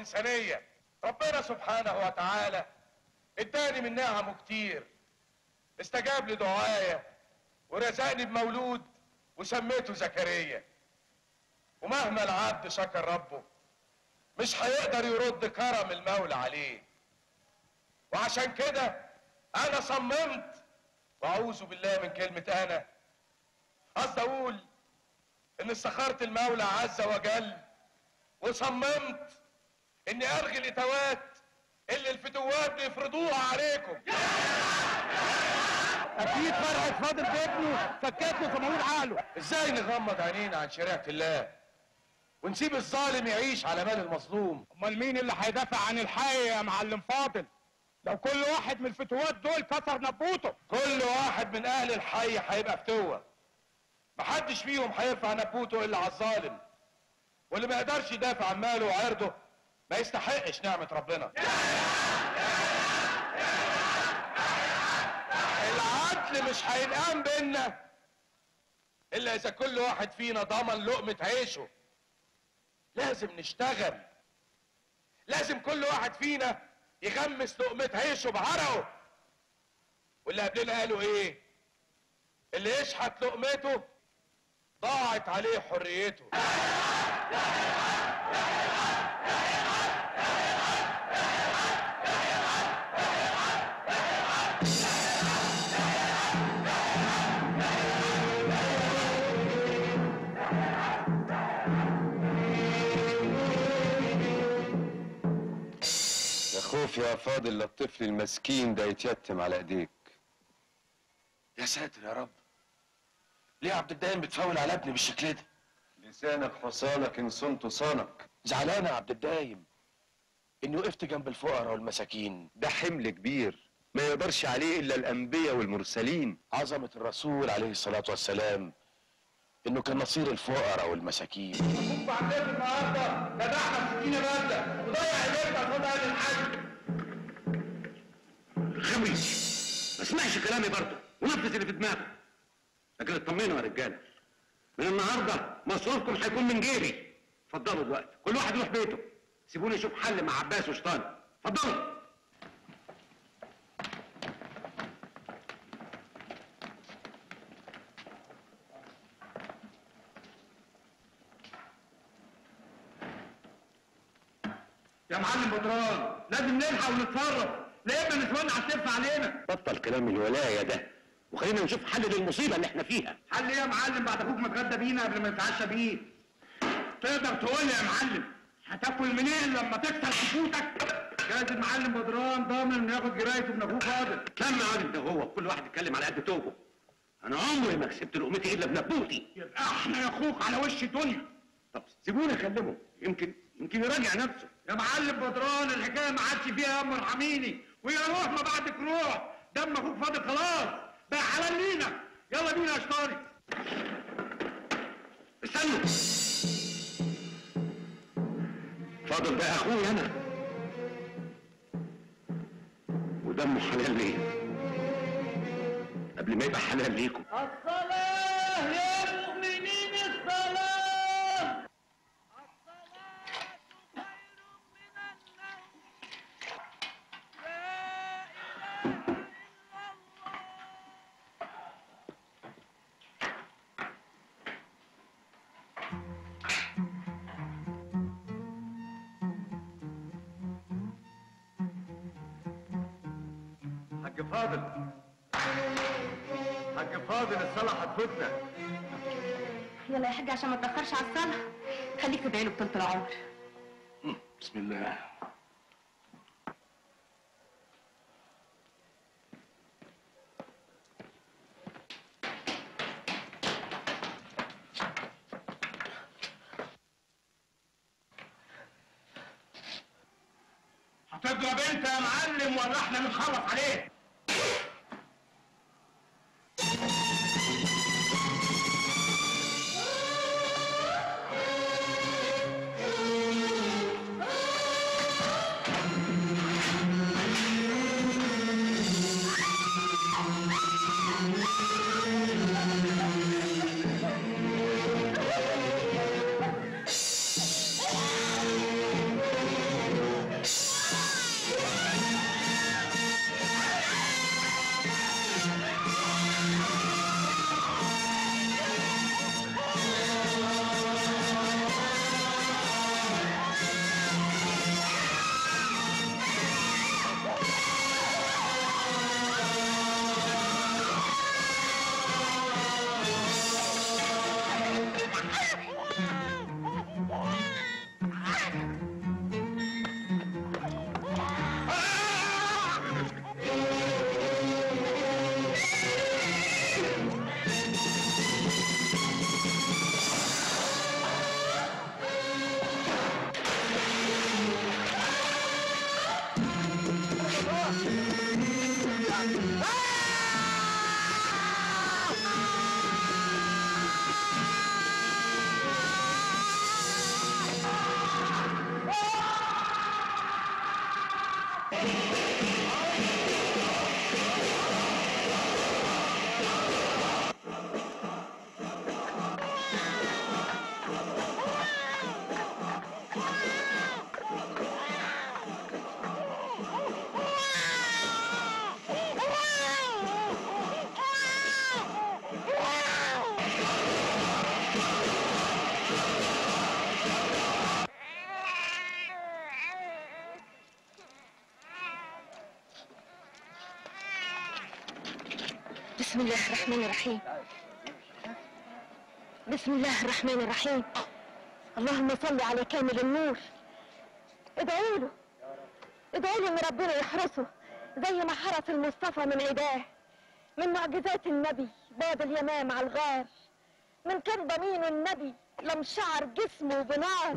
والإنسانية ربنا سبحانه وتعالى اداني من نعمه كتير استجاب لدعايا ورزقني بمولود وسميته زكريا ومهما العبد شكر ربه مش هيقدر يرد كرم المولى عليه وعشان كده انا صممت واعوذ بالله من كلمة انا قصدي اقول ان استخرت المولى عز وجل وصممت اني الغي الاتوات اللي الفتوات بيفرضوها عليكم اكيد فرحة فاضل بابنه فكت له صمامير عقله ازاي نغمض عينينا عن شريعة الله ونسيب الظالم يعيش على مال المظلوم امال مين اللي هيدافع عن الحي يا معلم فاضل لو كل واحد من الفتوات دول كسر نبوته كل واحد من اهل الحي هيبقى فتوة محدش فيهم هيرفع نبوته الا على الظالم واللي ما يقدرش يدافع عن ماله وعرضه ما يستحقش نعمة ربنا العدل مش هينقام بينا الا اذا كل واحد فينا ضمن لقمة عيشه لازم نشتغل لازم كل واحد فينا يغمس لقمة عيشه بعرقه واللي قبلنا قالوا ايه اللي يشحت لقمته ضاعت عليه حريته يا خوف يا فاضل للطفل المسكين ده يتيتم على ايديك يا ساتر يا رب ليه يا عبد الدايم بتفاول على ابني بالشكل ده لسانك حصانك ان صنت صانك زعلان يا عبد الدايم اني وقفت جنب الفقراء والمساكين ده حمل كبير ما يقدرش عليه الا الانبياء والمرسلين عظمة الرسول عليه الصلاة والسلام انه كان نصير الفقراء والمساكين بعدين النهارده ده احنا سكينه بارده وضيع ايديك خد اهل الحاج خميس ما اسمعش كلامي برضه ونفذ اللي في دماغك لكن اطمنوا يا رجاله من النهارده مصروفكم هيكون من جيبي اتفضلوا دلوقتي كل واحد يروح بيته سيبوني اشوف حل مع عباس وشطان اتفضلوا يا معلم بدران لازم نلحق ونتصرف لا اما نتولع السيف علينا بطل كلام الولايه ده وخلينا نشوف حل للمصيبه اللي احنا فيها حل ايه يا معلم بعد اخوك ما اتغدى بينا قبل ما نتعشى بيه تقدر تقول لي يا معلم هتاكل منين لما تكسر كفوتك جايز المعلم بدران ضامن انه ياخد جرايته من اخوه فاضل كم يا راجل ده هو كل واحد يتكلم على قد توبه انا عمري ما كسبت لقمتي الا بنبوتي يبقى احنا يا اخوك على وش الدنيا طب سيبوني اكلمه يمكن يمكن يراجع نفسه يا معلم بدران الحكايه ما عادش فيها يا ارحميني ويا روح ما بعدك روح دم اخوك فاضل خلاص بقى حلال لينا يلا بينا يا شطاري استنوا فاضل بقى اخوي انا ودمه حلال ليا قبل ما يبقى حلال ليكم الصلاة يا مؤمنين الصلاة حاج فاضل حاج فاضل الصلاة هتفوتنا يلا يا حاج عشان ما تاخرش على الصلاه خليك تدعي له بطولة العمر بسم الله هتضرب انت يا معلم ولا احنا نخلص عليه بسم الله الرحمن الرحيم بسم الله الرحمن الرحيم اللهم صل على كامل النور ادعوا له ادعوا له ان ربنا يحرسه زي ما حرس المصطفى من عداه من معجزات النبي باب اليمام على الغار من كان ضمين النبي لم شعر جسمه بنار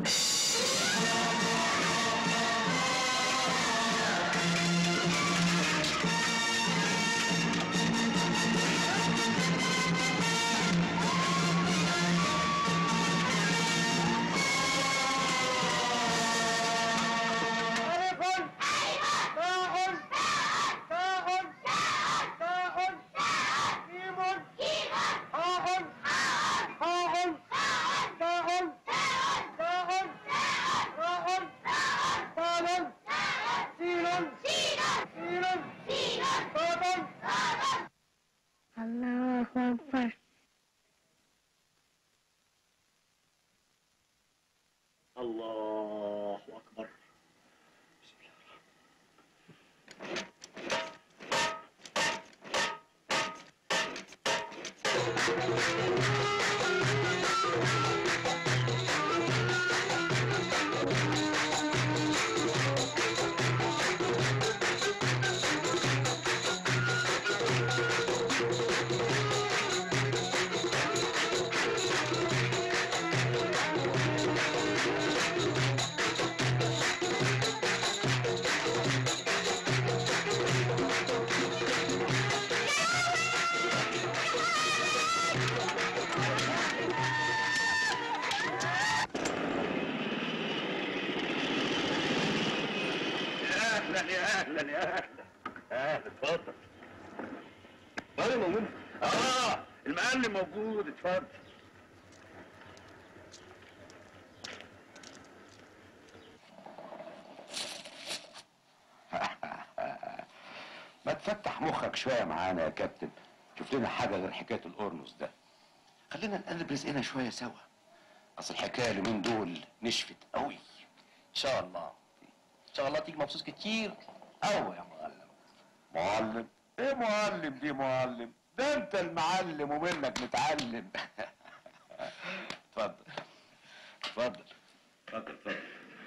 الله أكبر الله اكبر يا اهلا يا اهلا يا اهلا اهلا اتفضل مالي موجود اه المعلم موجود اتفضل ما تفتح مخك شويه معانا يا كابتن شوف لنا حاجه غير حكايه القرنص ده خلينا نقلب رزقنا شويه سوا اصل الحكايه اليومين دول نشفت قوي ان شاء الله ان شاء الله تيجي مبسوط كتير قوي يا معلم معلم ايه معلم دي معلم ده انت المعلم ومنك نتعلم اتفضل اتفضل اتفضل اتفضل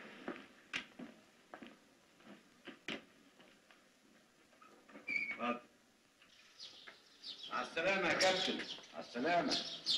اتفضل مع السلامة يا كابتن مع السلامة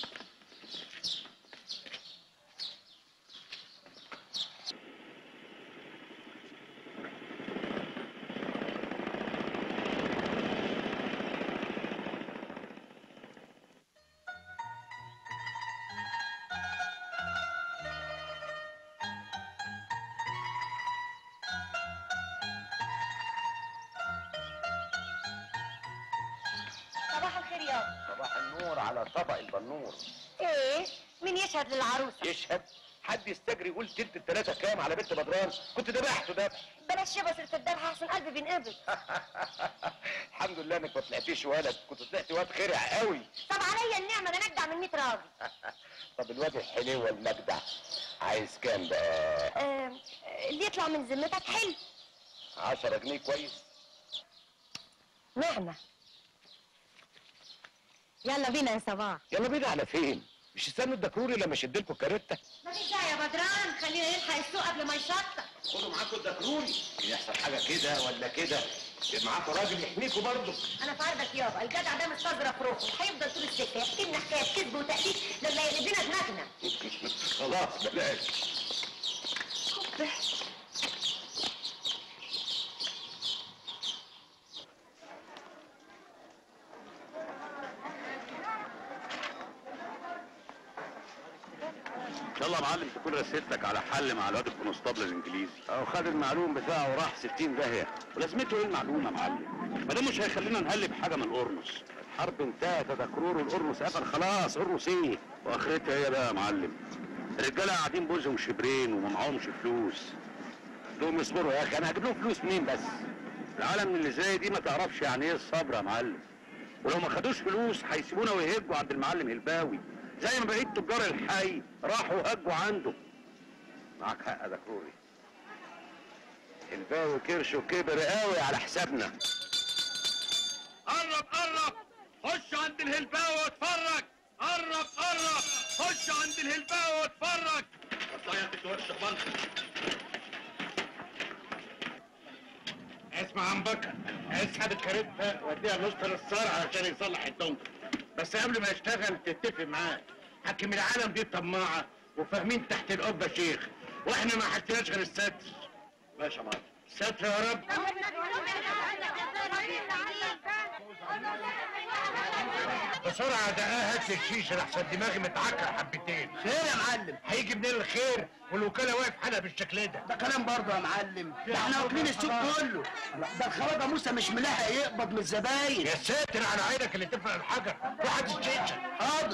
صباح الخير يابا صباح النور على طبق البنور ايه مين يشهد للعروسه يشهد حد يستجري يقول تلت التلاتة كام على بنت بدران كنت ذبحته ذبح بلاش يابا سيره الذبح احسن قلبي بينقبض الحمد لله انك ما طلعتيش ولد كنت طلعتي واد خرع قوي طب عليا النعمه انا نجدع من 100 راجل طب الواد الحلو المجدع عايز كام بقى آه، اللي يطلع من ذمتك حلو 10 جنيه كويس نعمه يلا بينا يا صباح يلا بينا على فين مش استنوا الدكروري لما اشد لكم الكارته ما فيش داعي يا بدران خلينا نلحق السوق قبل ما يشطب خدوا معاكم الدكروري يحصل حاجه كده ولا كده يبقى معاكم راجل يحميكم برضه انا في عرضك يابا الجدع ده مستظرف روحه هيفضل طول السكه يحكي لنا حكايه كذب وتأليف لما يقلب لنا دماغنا خلاص بلاش الله يا معلم تكون رسيتك على حل مع الواد الكونستابل الانجليزي اهو خد المعلوم بتاعه وراح 60 داهيه ولازمته ايه المعلومه يا معلم ما ده مش هيخلينا نقلب حاجه من القرنص الحرب انتهت يا دكرور والقرنص قفل خلاص قرنص ايه واخرتها ايه بقى يا معلم الرجاله قاعدين بوزهم شبرين وما معهمش فلوس دول يصبروا يا اخي انا هجيب لهم فلوس منين بس العالم اللي زي دي ما تعرفش يعني ايه الصبر يا معلم ولو ما خدوش فلوس هيسيبونا ويهجوا عند المعلم الباوي زي ما بقيت تجار الحي راحوا هجوا عنده معاك حق يا دكروري الباوي كرشه كبر قوي على حسابنا قرب قرب خش عند الهلباوي واتفرج قرب قرب خش عند الهلباوي واتفرج ضيعت الورشه بنطق اسمع عم بكر اسحب الكاريتا وديها لوسط الصار علشان يصلح الدنك بس قبل ما يشتغل تتفق معاه حكم العالم دي طماعه وفاهمين تحت القبه شيخ واحنا ما حسيناش غير الستر ماشي يا معلم ستر يا رب بسرعة دقاها هات لي الشيشة لحسن دماغي متعكر حبتين خير يا معلم هيجي منين الخير والوكالة واقف حالها بالشكل ده ده كلام برضه يا معلم ده احنا واكلين السوق كله ده الخواجه موسى مش ملاحق يقبض من الزباين يا ساتر على عينك اللي تفرق الحجر واحد الشيشة حاضر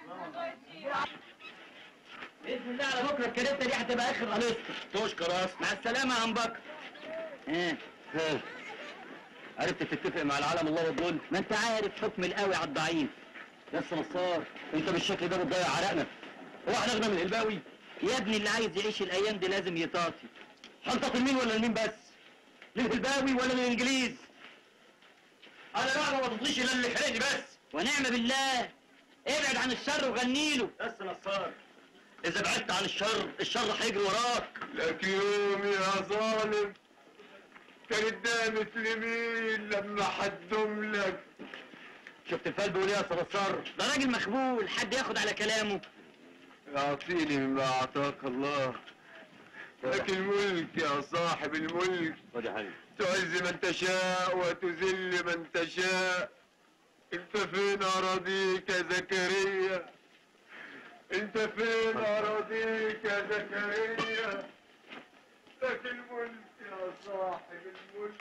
باذن الله على بكره الكارته دي هتبقى اخر قنيصه تشكر اصلا مع السلامه يا عم بكر ايه ها. عرفت تتفق مع العالم الله والدول ما انت عارف حكم القوي على الضعيف بس نصار انت بالشكل ده بتضيع عرقنا هو احنا اغنى من الهلباوي يا ابني اللي عايز يعيش الايام دي لازم يطاطي حنطة لمين ولا لمين بس للهلباوي ولا للانجليز انا لا ما تطليش الا اللي خلقني بس ونعم بالله ابعد عن الشر وغني له بس نصار اذا بعدت عن الشر الشر هيجري وراك لك يوم يا ظالم كانت دامت لمين لما حدم لك شفت الفال بيقول ايه يا نصار ده راجل مخبول حد ياخد على كلامه اعطيني مما اعطاك الله لك الملك يا صاحب الملك خد يا حبيبي تعز من تشاء وتذل من تشاء انت فين اراضيك يا زكريا انت فين اراضيك يا زكريا لك الملك يا صاحب الملك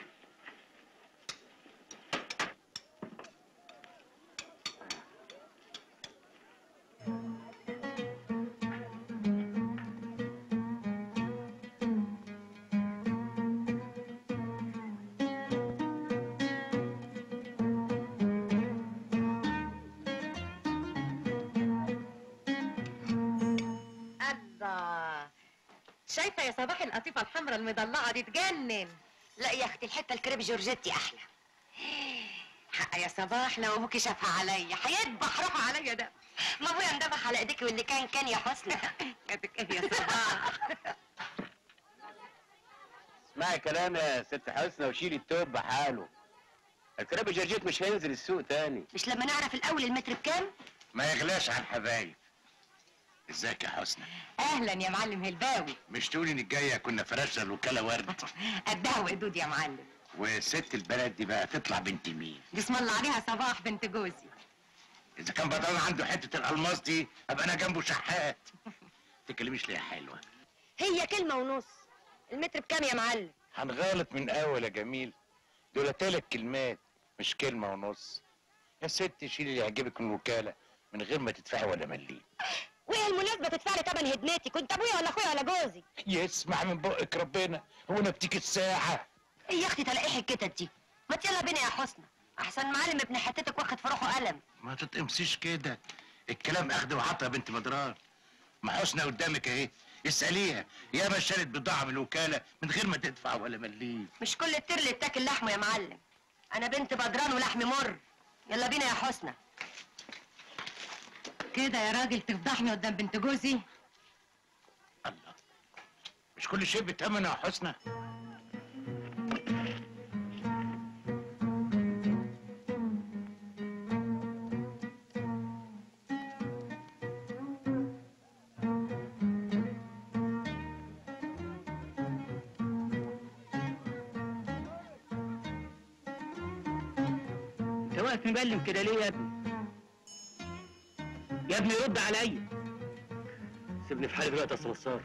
الله شايفه يا صباح القطيفه الحمراء المضلعه دي تجنن لا يا اختي الحته الكريب جورجيتي احلى حق يا صباح لو ابوكي شافها عليا هيذبح روحه عليا ده ما ابويا اندبح على ايديكي واللي كان كان يا حسنى جاتك ايه يا صباح اسمعي كلام يا ست حسنى وشيلي التوب بحاله الكراب جرجيت مش هينزل السوق تاني مش لما نعرف الاول المتر بكام ما يغلاش على الحبايب ازيك يا حسنى اهلا يا معلم هلباوي مش تقولي انك جايه كنا فرشنا الوكاله ورد قدها وقدود يا معلم وست البلد دي بقى تطلع بنت مين بسم الله عليها صباح بنت جوزي اذا كان بدران عنده حته الالماس دي ابقى انا جنبه شحات تكلميش ليه يا حلوه هي كلمه ونص المتر بكام يا معلم هنغلط من اول يا جميل دول تلات كلمات مش كلمه ونص يا ست شيلي اللي يعجبك من الوكاله من غير ما تدفعي ولا مليم وايه المناسبه تدفع لي تمن هدنتي كنت ابويا ولا اخويا ولا جوزي يسمع من بقك ربنا هو انا بتيجي الساعه ايه يا اختي تلاقيح الكتت دي ما يلا بينا يا حسنى احسن معلم ابن حتتك واخد في روحه قلم ما تتقمصيش كده الكلام اخد وعطا يا بنت بدران ما حسنى قدامك اهي اساليها يا ما اشترت بضاعه من الوكاله من غير ما تدفع ولا مليم مش كل التر اللي بتاكل لحمه يا معلم انا بنت بدران ولحم مر يلا بينا يا حسنى كده يا راجل تفضحني قدام بنت جوزي الله مش كل شيء بتمنه يا حسنى انت واقف مبلم كده ليه يا ابني يا ابني رد عليا سيبني في حالي دلوقتي يا أستاذ نصار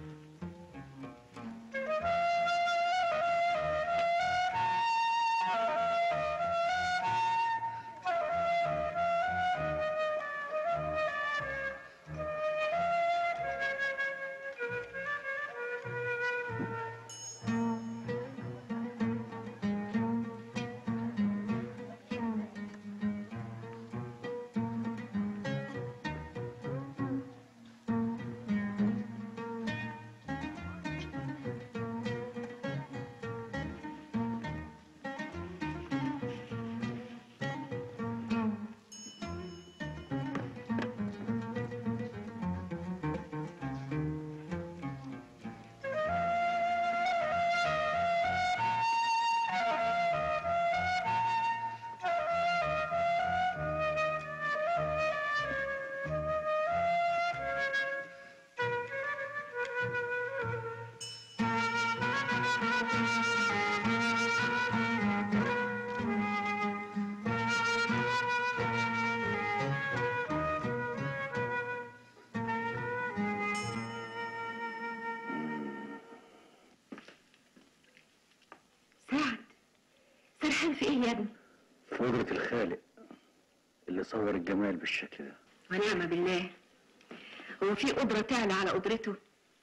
سعد سرحان في ايه يا ابني في قدرة الخالق اللي صور الجمال بالشكل ده ونعم بالله هو في قدرة تعلى على قدرته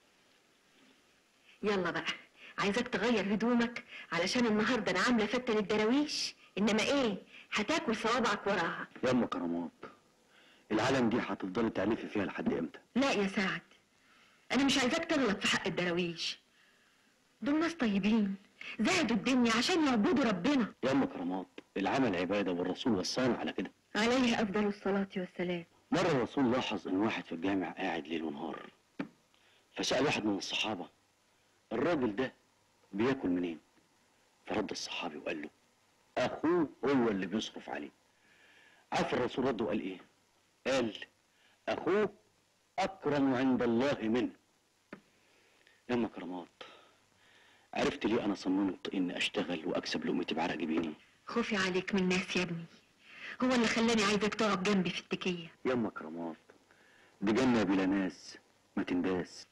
يلا بقى عايزك تغير هدومك علشان النهارده انا عامله فتة للدراويش انما ايه هتاكل صوابعك وراها يا ام كرامات العالم دي هتفضلي تعلفي فيها لحد امتى لا يا سعد انا مش عايزاك تغلط في حق الدراويش دول ناس طيبين زهدوا الدنيا عشان يعبدوا ربنا يا ام كرامات العمل عباده والرسول وصانا على كده عليه افضل الصلاه والسلام مره الرسول لاحظ ان واحد في الجامع قاعد ليل ونهار فسال واحد من الصحابه الراجل ده بياكل منين فرد الصحابي وقال له اخوه هو اللي بيصرف عليه عارف الرسول رد وقال ايه قال اخوه اكرم عند الله منه يا ام كرامات عرفت ليه انا صممت اني اشتغل واكسب لقمتي بعرق جبيني خوفي عليك من الناس يا ابني هو اللي خلاني عايزك تقعد جنبي في التكيه يا ام كرامات دي جنه بلا ناس ما تنداس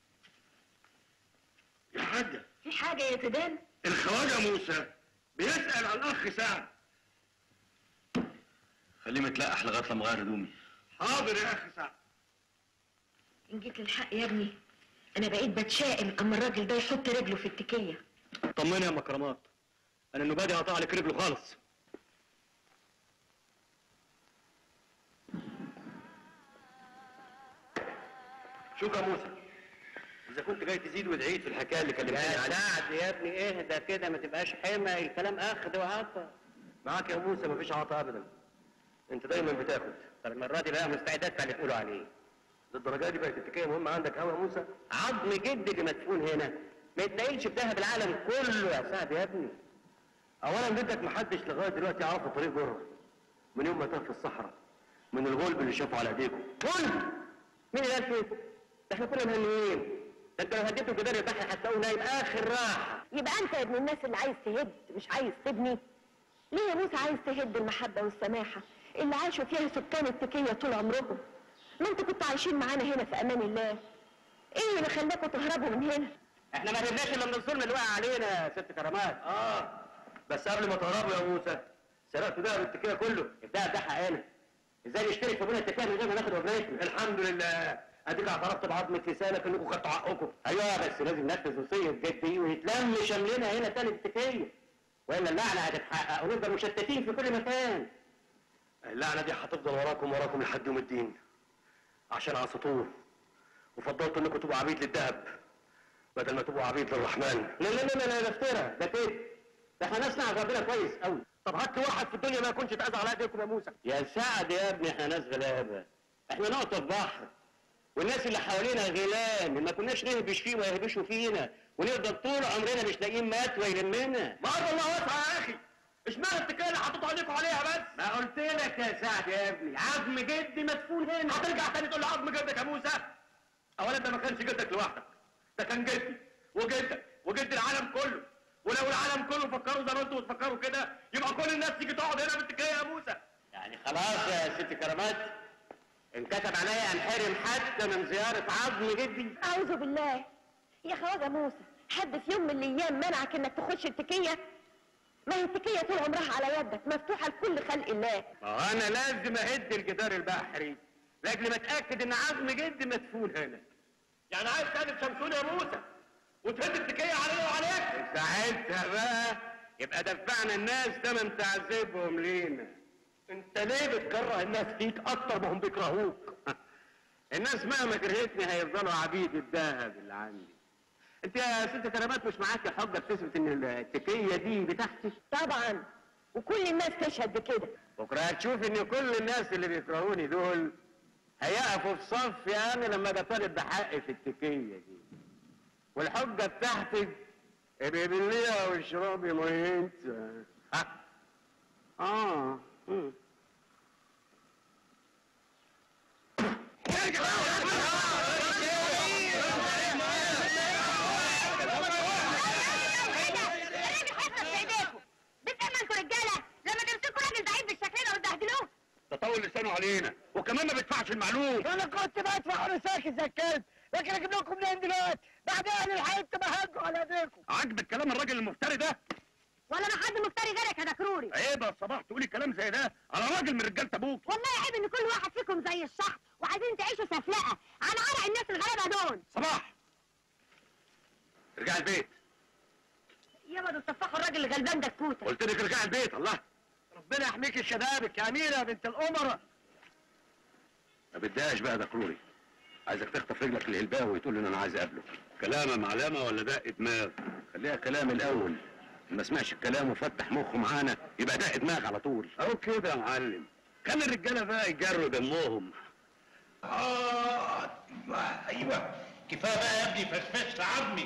يا حاجة في حاجه يا سيدان الخواجة موسى بيسأل عن الأخ سعد خليه متلقح لغايه لما اغير هدومي حاضر يا أخي سعد ان جيت للحق يا ابني انا بقيت بتشائم اما الراجل ده يحط رجله في التكيه طمني يا ام كرامات انا النبادي قطع لك رجله خالص شوف يا موسى اذا كنت جاي تزيد وتعيد في الحكايه اللي كلمتني يا عليها سعد يا ابني اهدى كده ما تبقاش حمى الكلام اخد وعطى معاك يا موسى مفيش عطاء ابدا انت دايما بتاخد طب المره دي بقى مستعد ادفع اللي تقولوا عليه للدرجه دي بقت التكيه مهمه عندك قوي يا موسى عظم جدي اللي مدفون هنا ما يتنقلش بذهب العالم كله يا سعد يا ابني اولا جدك محدش لغايه دلوقتي يعرف الطريق بره من يوم ما تاه في الصحراء من الغلب اللي شافه على ايديكم كل مين اللي قال كده؟ ده احنا كنا مهنيين ده انت لو هديته الجدار البحر هتلاقوه نايم اخر راحه يبقى انت يا ابن الناس اللي عايز تهد مش عايز تبني ليه يا موسى عايز تهد المحبة والسماحة اللي عاشوا فيها سكان التكية طول عمرهم ما انتوا كنتوا عايشين معانا هنا في امان الله ايه اللي خلاكوا تهربوا من هنا احنا ما هربناش الا من الظلم اللي وقع علينا يا ست كرامات اه بس قبل ما تهربوا يا موسى سرقتوا ده التكيه كله الدهب ده حقنا ازاي نشترك في بنى التكيه من غير ما ناخد وجبتنا الحمد لله اديك اعترفت بعظمه لسانك انكم خدتوا حقكم ايوه بس لازم ننفذ وصيه جدي ونتلم شملنا هنا تاني التكيه والا اللعنه هتتحقق ونفضل مشتتين في كل مكان اللعنه دي هتفضل وراكم وراكم لحد يوم الدين عشان عصيتوه وفضلتوا انكم تبقوا عبيد للذهب بدل ما تبقوا عبيد للرحمن لا لا لا لا لا افترى ده كده ده احنا ناس نعرف ربنا كويس قوي طب هات لي واحد في الدنيا ما يكونش اتاذى على ايديكم يا موسى يا سعد يا ابني احنا ناس غلابه احنا نقطه في بحر والناس اللي حوالينا غلام ما كناش نهبش فيه ويهبشوا فينا ونفضل طول عمرنا مش لاقيين مات ويلمنا ما ارض الله واسعه يا اخي اشمعنى التكيه اللي حطيتوا عليكم عليها بس ما قلت لك يا سعد يا ابني عظم جدي مدفون هنا هترجع تاني تقول لي عظم جدك يا موسى اولا ده ما كانش جدك لوحدك ده كان جدي وجدك وجد العالم كله ولو العالم كله فكروا زي ما انتوا بتفكروا كده يبقى كل الناس تيجي تقعد هنا في التكيه يا موسى يعني خلاص يا ست كرامات انكتب عليا انحرم حتى من زيارة عظم جدي اعوذ بالله يا خواجه موسى حد في يوم من الايام منعك انك تخش التكيه ما هي التكيه طول عمرها على يدك مفتوحه لكل خلق الله ما هو انا لازم اهد الجدار البحري لاجل ما اتاكد ان عظم جدي مدفون هنا يعني عايز تعمل شمسون يا موسى وتهد التكيه علينا وعليك ساعتها بقى يبقى دفعنا الناس تمن تعذيبهم لينا انت ليه بتكره الناس فيك اكتر ما هم بيكرهوك الناس مهما كرهتني هيفضلوا عبيد الذهب اللي عندي انت يا ست كرامات مش معاك حجه بتثبت ان التكيه دي بتاعتي طبعا وكل الناس تشهد بكده بكره هتشوف ان كل الناس اللي بيكرهوني دول هيقفوا في صفي انا لما بطالب بحقي في التكيه دي والحجه بتاعتي ابقي بالليها واشربي ميه ها اه مم. الراجل هيخلص في ايديكم بتأمنكم رجاله لما تمسكوا راجل ضعيف بالشكل ده وتبهدلوه تطول لسانه علينا وكمان ما بيدفعش المعلوم انا كنت بدفع وانا ساكت زي الكلب لكن اجيب لكم منين دلوقتي بعد اهل الحي تبهجوا على ايديكم عاجبك كلام الراجل المفتري ده ولا ما حد مفتري غيرك يا دكروري عيب يا صباح تقولي كلام زي ده على راجل من رجاله ابوك والله عيب ان كل واحد فيكم زي الشحط وعايزين تعيشوا سفلقه على عرق الناس الغلابه دول صباح ارجع البيت يابا دول صفحوا الراجل الغلبان ده الكوته قلت لك ارجع البيت الله ربنا يحميك الشبابك يا اميره يا بنت الامراء ما بدهاش بقى ده كروري عايزك تخطف رجلك للهلباوي وتقول له ان انا عايز اقابله كلامه معلمه ولا دق دماغ خليها كلام الاول ما سمعش الكلام وفتح مخه معانا يبقى دق دماغ على طول اهو كده يا معلم كان الرجاله بقى يجروا دمهم آه أيوة أيوة كفاية بقى يا ابني فشفشت عظمي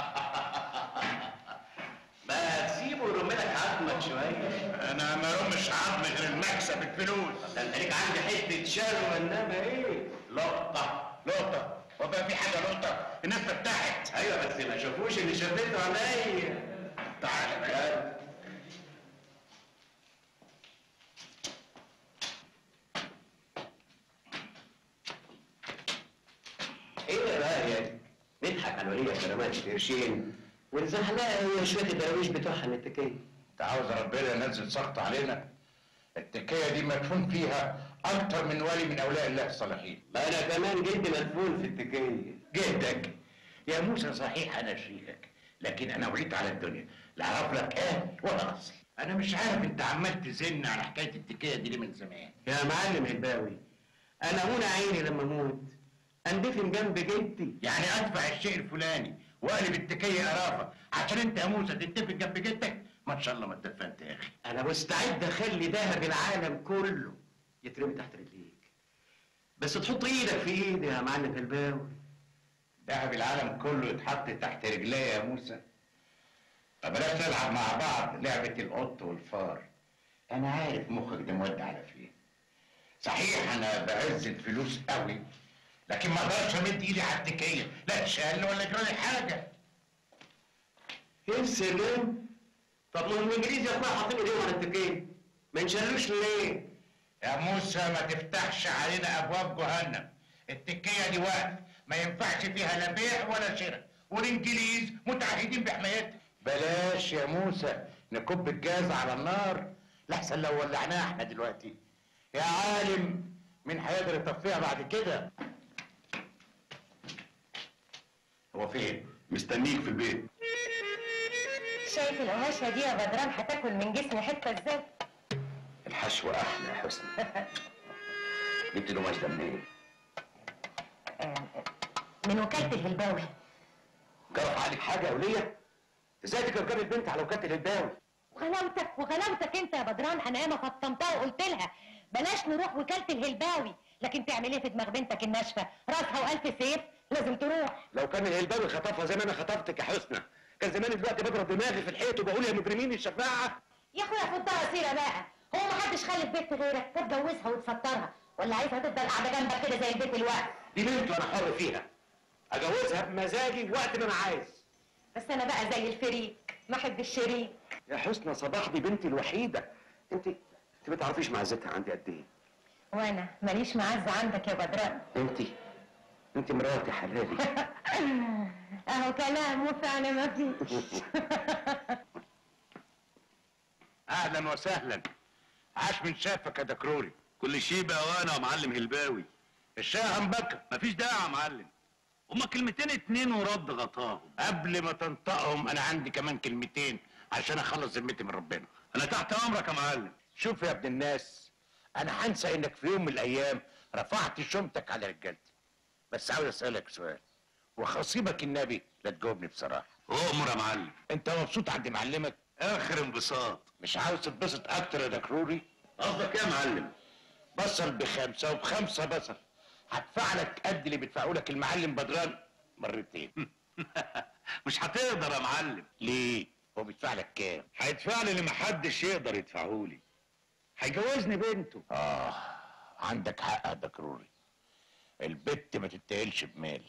ما تسيبه يرم لك عظمك شويه أنا ما رمش عظم غير المكسب الفلوس ده انت ليك عندي حته شر انما ايه لقطة لقطة وبقى في حاجة لقطة الناس فتحت ايوه بس ما شافوش اللي شافته عليا تعالى بقى ايه رايك نضحك على الوليه كرامات قرشين ونزحلقها هي شويه الدراويش بتوعها من التكيه انت عاوز ربنا ينزل سخط علينا التكية دي مدفون فيها أكتر من ولي من أولياء الله الصالحين ما انا كمان جدي مدفون في التكيه جدك يا موسى صحيح أنا شريكك لكن أنا وليت على الدنيا لا أعرف لك إيه ولا أصل أنا مش عارف أنت عمال تزن على حكاية التكية دي ليه من زمان يا معلم هلباوي انا هنا عيني لما اموت اندفن جنب جدي يعني أدفع الشيء الفلاني وأقلب التكية قرافة عشان أنت يا موسى تتفق جنب جدك ما شاء الله ما اتدفنت يا أخي انا مستعد اخلي ذهب العالم كله يترمي تحت رجليك بس تحط ايدك في ايدي يا معلم هلباوي دهب العالم كله يتحط تحت رجلي يا موسى طب بلاش نلعب مع بعض لعبة القط والفار أنا عارف مخك ده مودي على فين صحيح أنا بعز الفلوس قوي لكن ما اقدرش امد ايدي على التكية لا تشال ولا يجرى حاجة ايه السلام طب ما هم الانجليز يا اخويا حاطين ايديهم على التكيه ما ينشلوش ليه يا موسى ما تفتحش علينا أبواب جهنم التكية دي وقت ما ينفعش فيها لا بيع ولا شراء والإنجليز متعهدين بحمايتها بلاش يا موسى نكب الجاز على النار لحسن لو ولعناها احنا دلوقتي يا عالم مين هيقدر يطفيها بعد كده هو فين مستنيك في البيت شايف القماشة دي يا بدران هتاكل من جسمي حتة ازاي؟ الحشو احلى يا حسني جبت القماش ده منين؟ من وكالة الهلباوي جرح عليك حاجه يا وليه؟ ازاي تكركب البنت على وكاله الهلباوي؟ وغلاوتك وغلاوتك انت يا بدران انا ياما فطمتها وقلت لها بلاش نروح وكالة الهلباوي لكن تعمل ايه في دماغ بنتك الناشفة راسها والف سيف لازم تروح لو كان الهلباوي خطفها زي ما انا خطفتك يا حسنى كان زمان دلوقتي بضرب دماغي في الحيط وبقول يا مجرمين الشفاعه يا اخويا فضها سيرة بقى هو ما حدش خلف بنت غيرك تتجوزها وتسطرها ولا عايزها تفضل قاعدة جنبك كده زي البيت الوقت دي بنت وانا حر فيها اجوزها بمزاجي وقت ما انا عايز بس انا بقى زي الفريك ما احب الشريك يا حسنى صباح دي بنتي الوحيده انت انت ما تعرفيش معزتها عندي قد ايه وانا ماليش معزة عندك يا بدران انت انت مراتي حلالي اهو كلام وفعل ما فيش اهلا وسهلا عاش من شافك يا دكروري كل شيء بقى وانا يا معلم هلباوي الشاي هنبكى مفيش داعي يا معلم هما كلمتين اتنين ورد غطاهم قبل ما تنطقهم انا عندي كمان كلمتين عشان اخلص ذمتي من ربنا انا تحت امرك يا معلم شوف يا ابن الناس انا هنسى انك في يوم من الايام رفعت شومتك على رجالتي بس عاوز اسالك سؤال وخصيبك النبي لا تجاوبني بصراحه اؤمر يا معلم انت مبسوط عند معلمك اخر انبساط مش عاوز تتبسط اكتر يا دكروري قصدك ايه يا معلم بصل بخمسه وبخمسه بصل هدفع لك قد اللي بيدفعوا لك المعلم بدران مرتين مش هتقدر يا معلم ليه هو بيدفع لك كام هيدفع لي اللي محدش يقدر يدفعه لي هيجوزني بنته اه عندك حق يا دكروري البت ما تتقلش بمال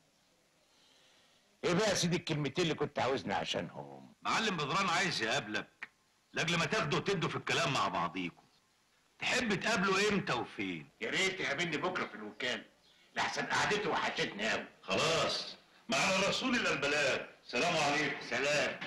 ايه بقى يا سيدي الكلمتين اللي كنت عاوزني عشانهم معلم بدران عايز يقابلك لاجل ما تاخدوا وتدوا في الكلام مع بعضيكم تحب تقابله امتى وفين يا ريت يقابلني بكره في الوكاله لحسن قعدته وحشتني قوي خلاص ما على الرسول الا البلاغ سلام عليكم سلام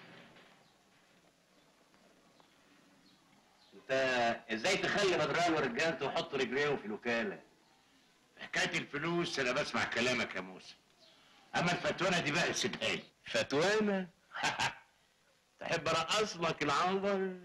انت ازاي تخلي بدران ورجالته يحطوا رجليهم في الوكاله حكايه الفلوس انا بسمع كلامك يا موسى اما الفتوانه دي بقى سيبها لي فتوانه تحب ارقص لك العنبر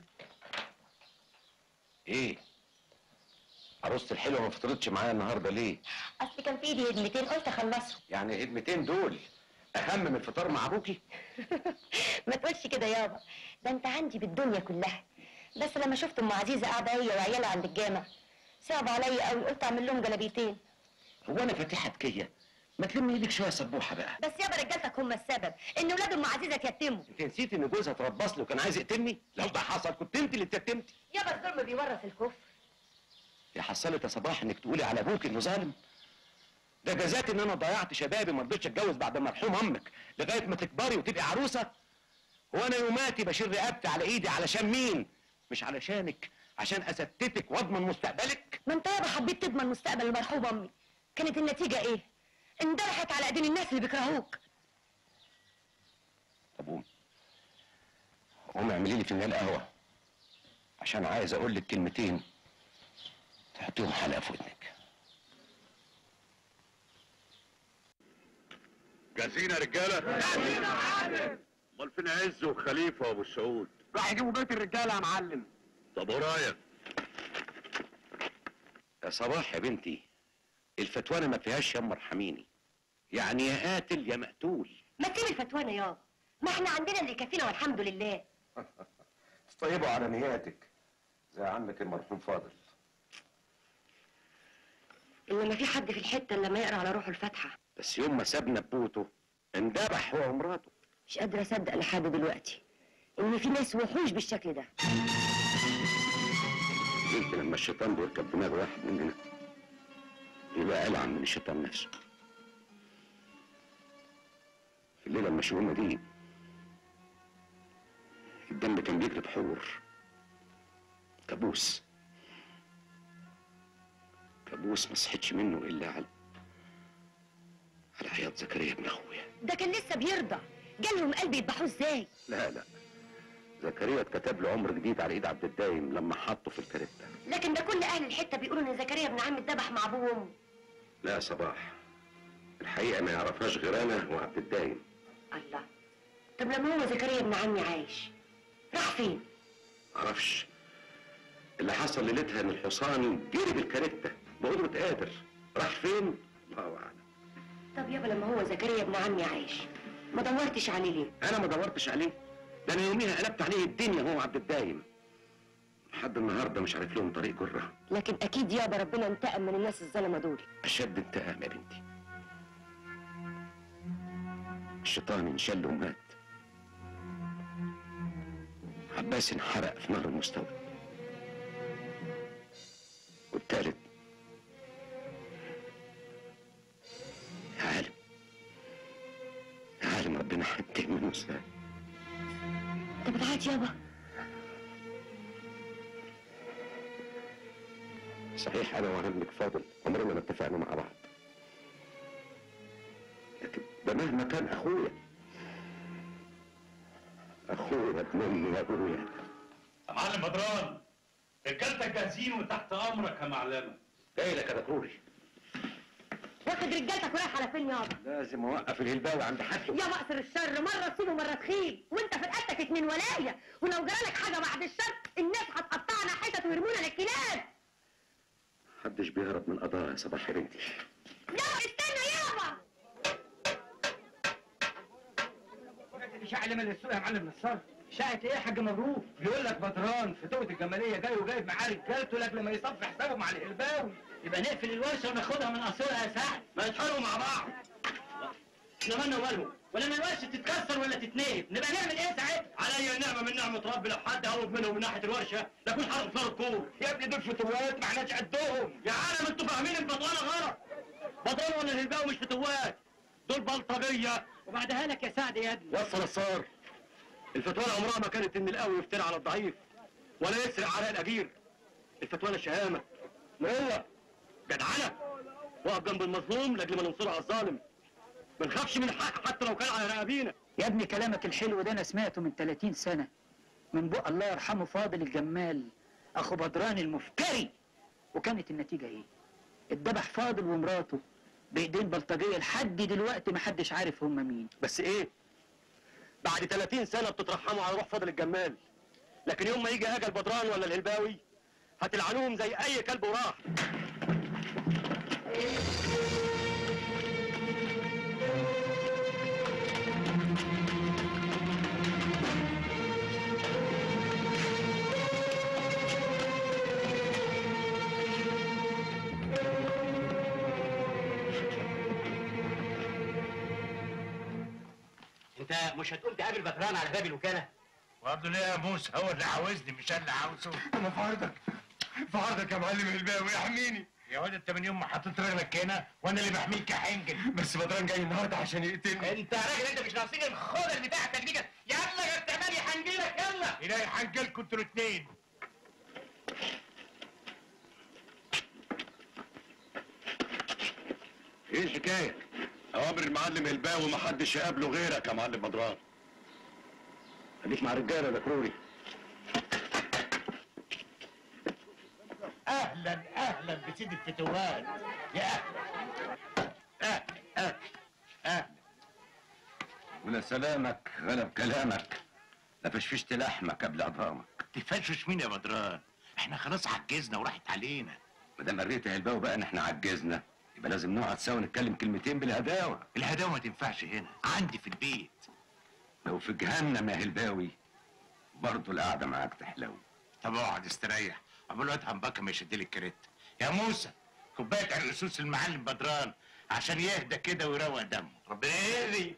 ايه عروسة الحلوة ما فطرتش معايا النهارده ليه؟ اصل كان في ايدي هدمتين قلت اخلصهم يعني الهدمتين دول اهم من الفطار مع ابوكي؟ ما تقولش كده يابا ده انت عندي بالدنيا كلها بس لما شفت ام عزيزه قاعده هي وعيالها عند الجامع صعب عليا قوي قلت اعمل لهم جلابيتين هو انا فاتحة كية؟ ما تلمي ايدك شوية سبوحة بقى بس يابا رجالتك هم السبب ان ولاد ام عزيزه اتيتموا انت نسيت ان جوزها تربص لي وكان عايز يقتلني؟ لو ده حصل كنت انت اللي اتيتمتي يابا الظلم بيورث الكفر يا حصلت يا صباح انك تقولي على ابوك انه ظالم ده جزات ان انا ضيعت شبابي ما رضيتش اتجوز بعد مرحوم امك لغايه ما تكبري وتبقي عروسه هو انا يوماتي بشيل رقبتي على ايدي علشان مين مش علشانك عشان استتك واضمن مستقبلك ما انت يابا حبيت تضمن مستقبل المرحوم امي كانت النتيجه ايه اندرحت على ايدين الناس اللي بيكرهوك طب قومي قومي اعملي لي فنجان قهوه عشان عايز اقول لك كلمتين تحطيهم حلقه في ودنك جاهزين يا رجاله؟ جاهزين يا معلم امال فين عز وخليفه وابو السعود؟ راح يجيبوا بيت الرجاله يا معلم طب ورايا يا صباح يا بنتي الفتوانه ما فيهاش يا ارحميني يعني يا قاتل يا مقتول ما تسيب الفتوانه يابا ما احنا عندنا اللي يكفينا والحمد لله طيبوا على نياتك زي عمك المرحوم فاضل انما في حد في الحته اللي لما يقرا على روحه الفاتحه بس يوم ما سابنا ببوته اندبح هو ومراته مش قادره اصدق لحد دلوقتي ان في ناس وحوش بالشكل ده يمكن لما الشيطان بيركب دماغ واحد مننا يبقى ألعن من الشيطان نفسه الليلة المشؤومة دي الدم كان بيجري بحور كابوس كابوس ما صحيتش منه إلا على على عياط زكريا ابن أخويا ده كان لسه بيرضع جالهم قلب يذبحوه ازاي لا لا زكريا اتكتب له عمر جديد على ايد عبد الدايم لما حطه في الكارته لكن ده كل اهل الحته بيقولوا ان زكريا ابن عم اتذبح مع ابوه وامه لا يا صباح الحقيقه ما يعرفهاش غير انا وعبد الدايم الله طب لما هو زكريا ابن عمي عايش راح فين معرفش اللي حصل ليلتها ان الحصان جري بالكارته بقدرة قادر راح فين؟ الله اعلم طب يابا لما هو زكريا ابن عمي عايش ما دورتش عليه ليه انا ما دورتش عليه ده انا يوميها قلبت عليه الدنيا هو عبد الدايم لحد النهارده مش عارف لهم طريق جره لكن اكيد يابا ربنا انتقم من الناس الظلمه دول اشد انتقام يا بنتي الشيطان انشل ومات عباس انحرق في نار المستوى والتالت يا عالم يا عالم ربنا هينتقم منه ازاي انت بتعيط يابا صحيح انا وعمك فاضل عمرنا ما اتفقنا مع بعض لكن ده مهما كان اخويا اخويا ابن امي وابويا يا معلم بدران رجالتك جاهزين وتحت امرك يا معلمه جاي لك يا دكتوري واخد رجالتك ورايح على فين يابا لازم اوقف الهلباوي عند حده يا مقصر الشر مرة تصيب ومرة تخيب وانت في رقبتك اتنين ولاية ولو جرالك حاجة بعد الشر الناس هتقطعنا حتت ويرمونا للكلاب محدش بيهرب من قضايا يا صباح يا بنتي يابا استنى يابا الإشاعة اللي من السوق يا معلم نصار شاعة ايه يا حاج مبروك بيقول لك بدران في توت الجمالية جاي وجايب معاه رجالته لاجل ما يصفي حسابه مع الهلباوي يبقى نقفل الورشة وناخدها من قصيرها يا سعد ما يتحروا مع بعض احنا مالنا ومالهم ولما الورشة تتكسر ولا تتنقل نبقى نعمل ايه ساعتها؟ عليا النعمة من نعمة ربي لو حد قرب منهم من ناحية الورشة لكون حرق صار الكور يا ابني دول فتوات ما احناش قدهم يا عالم انتوا فاهمين البطلانة غلط بطلان ولا الهلباوي مش فتوات دول بلطجية وبعدها لك يا سعد يا ابني وصل الصار الفتوى عمرها ما كانت ان القوي يفتري على الضعيف ولا يسرق على الاجير الفتوى شهامه هو جدعنه وقف جنب المظلوم لاجل ما ننصره على الظالم ما نخافش من الحق حتى لو كان على رقابينا يا ابني كلامك الحلو ده انا سمعته من 30 سنة من بق الله يرحمه فاضل الجمال اخو بدران المفتري وكانت النتيجة ايه اتذبح فاضل ومراته بايدين بلطجية لحد دلوقتي محدش عارف هم مين بس ايه بعد 30 سنه بتترحموا على روح فاضل الجمال لكن يوم ما يجي اجل بدران ولا الهلباوي هتلعنوهم زي اي كلب وراح انت مش هتقوم تقابل بدران على باب الوكالة برضه ليه يا موسى هو اللي عاوزني مش انا اللي عاوزه انا في عرضك في عرضك يا معلم الهلباوي احميني يا واد انت من يوم ما حطيت رجلك هنا وانا اللي بحميك يا حنجل بس بدران جاي النهارده عشان يقتلني انت يا راجل انت مش ناقصين الخضر بتاعتك دي يلا يا استعمال يا حنجيلك يلا الهي حنجلكوا انتوا الاثنين ايه الحكايه اوامر المعلم الباوي ما حدش يقابله غيرك يا معلم بدران خليك مع رجاله يا دكروري اهلا اهلا بسيد الفتوات يا اهلا اهلا اهلا اهلا ولا سلامك غلب كلامك لا فشفشت لحمك قبل اضرامك تفشش مين يا بدران احنا خلاص عجزنا وراحت علينا ما دام قريت يا الباوي بقى ان احنا عجزنا يبقى لازم نقعد سوا نتكلم كلمتين بالهداوه الهداوه ما تنفعش هنا عندي في البيت لو في جهنم يا هلباوي برضه القعده معاك تحلو طب اقعد استريح عمال الواد همبكه ما يشد لي الكريت يا موسى كوبايه عرقسوس المعلم بدران عشان يهدى كده ويروق دمه ربنا يهدي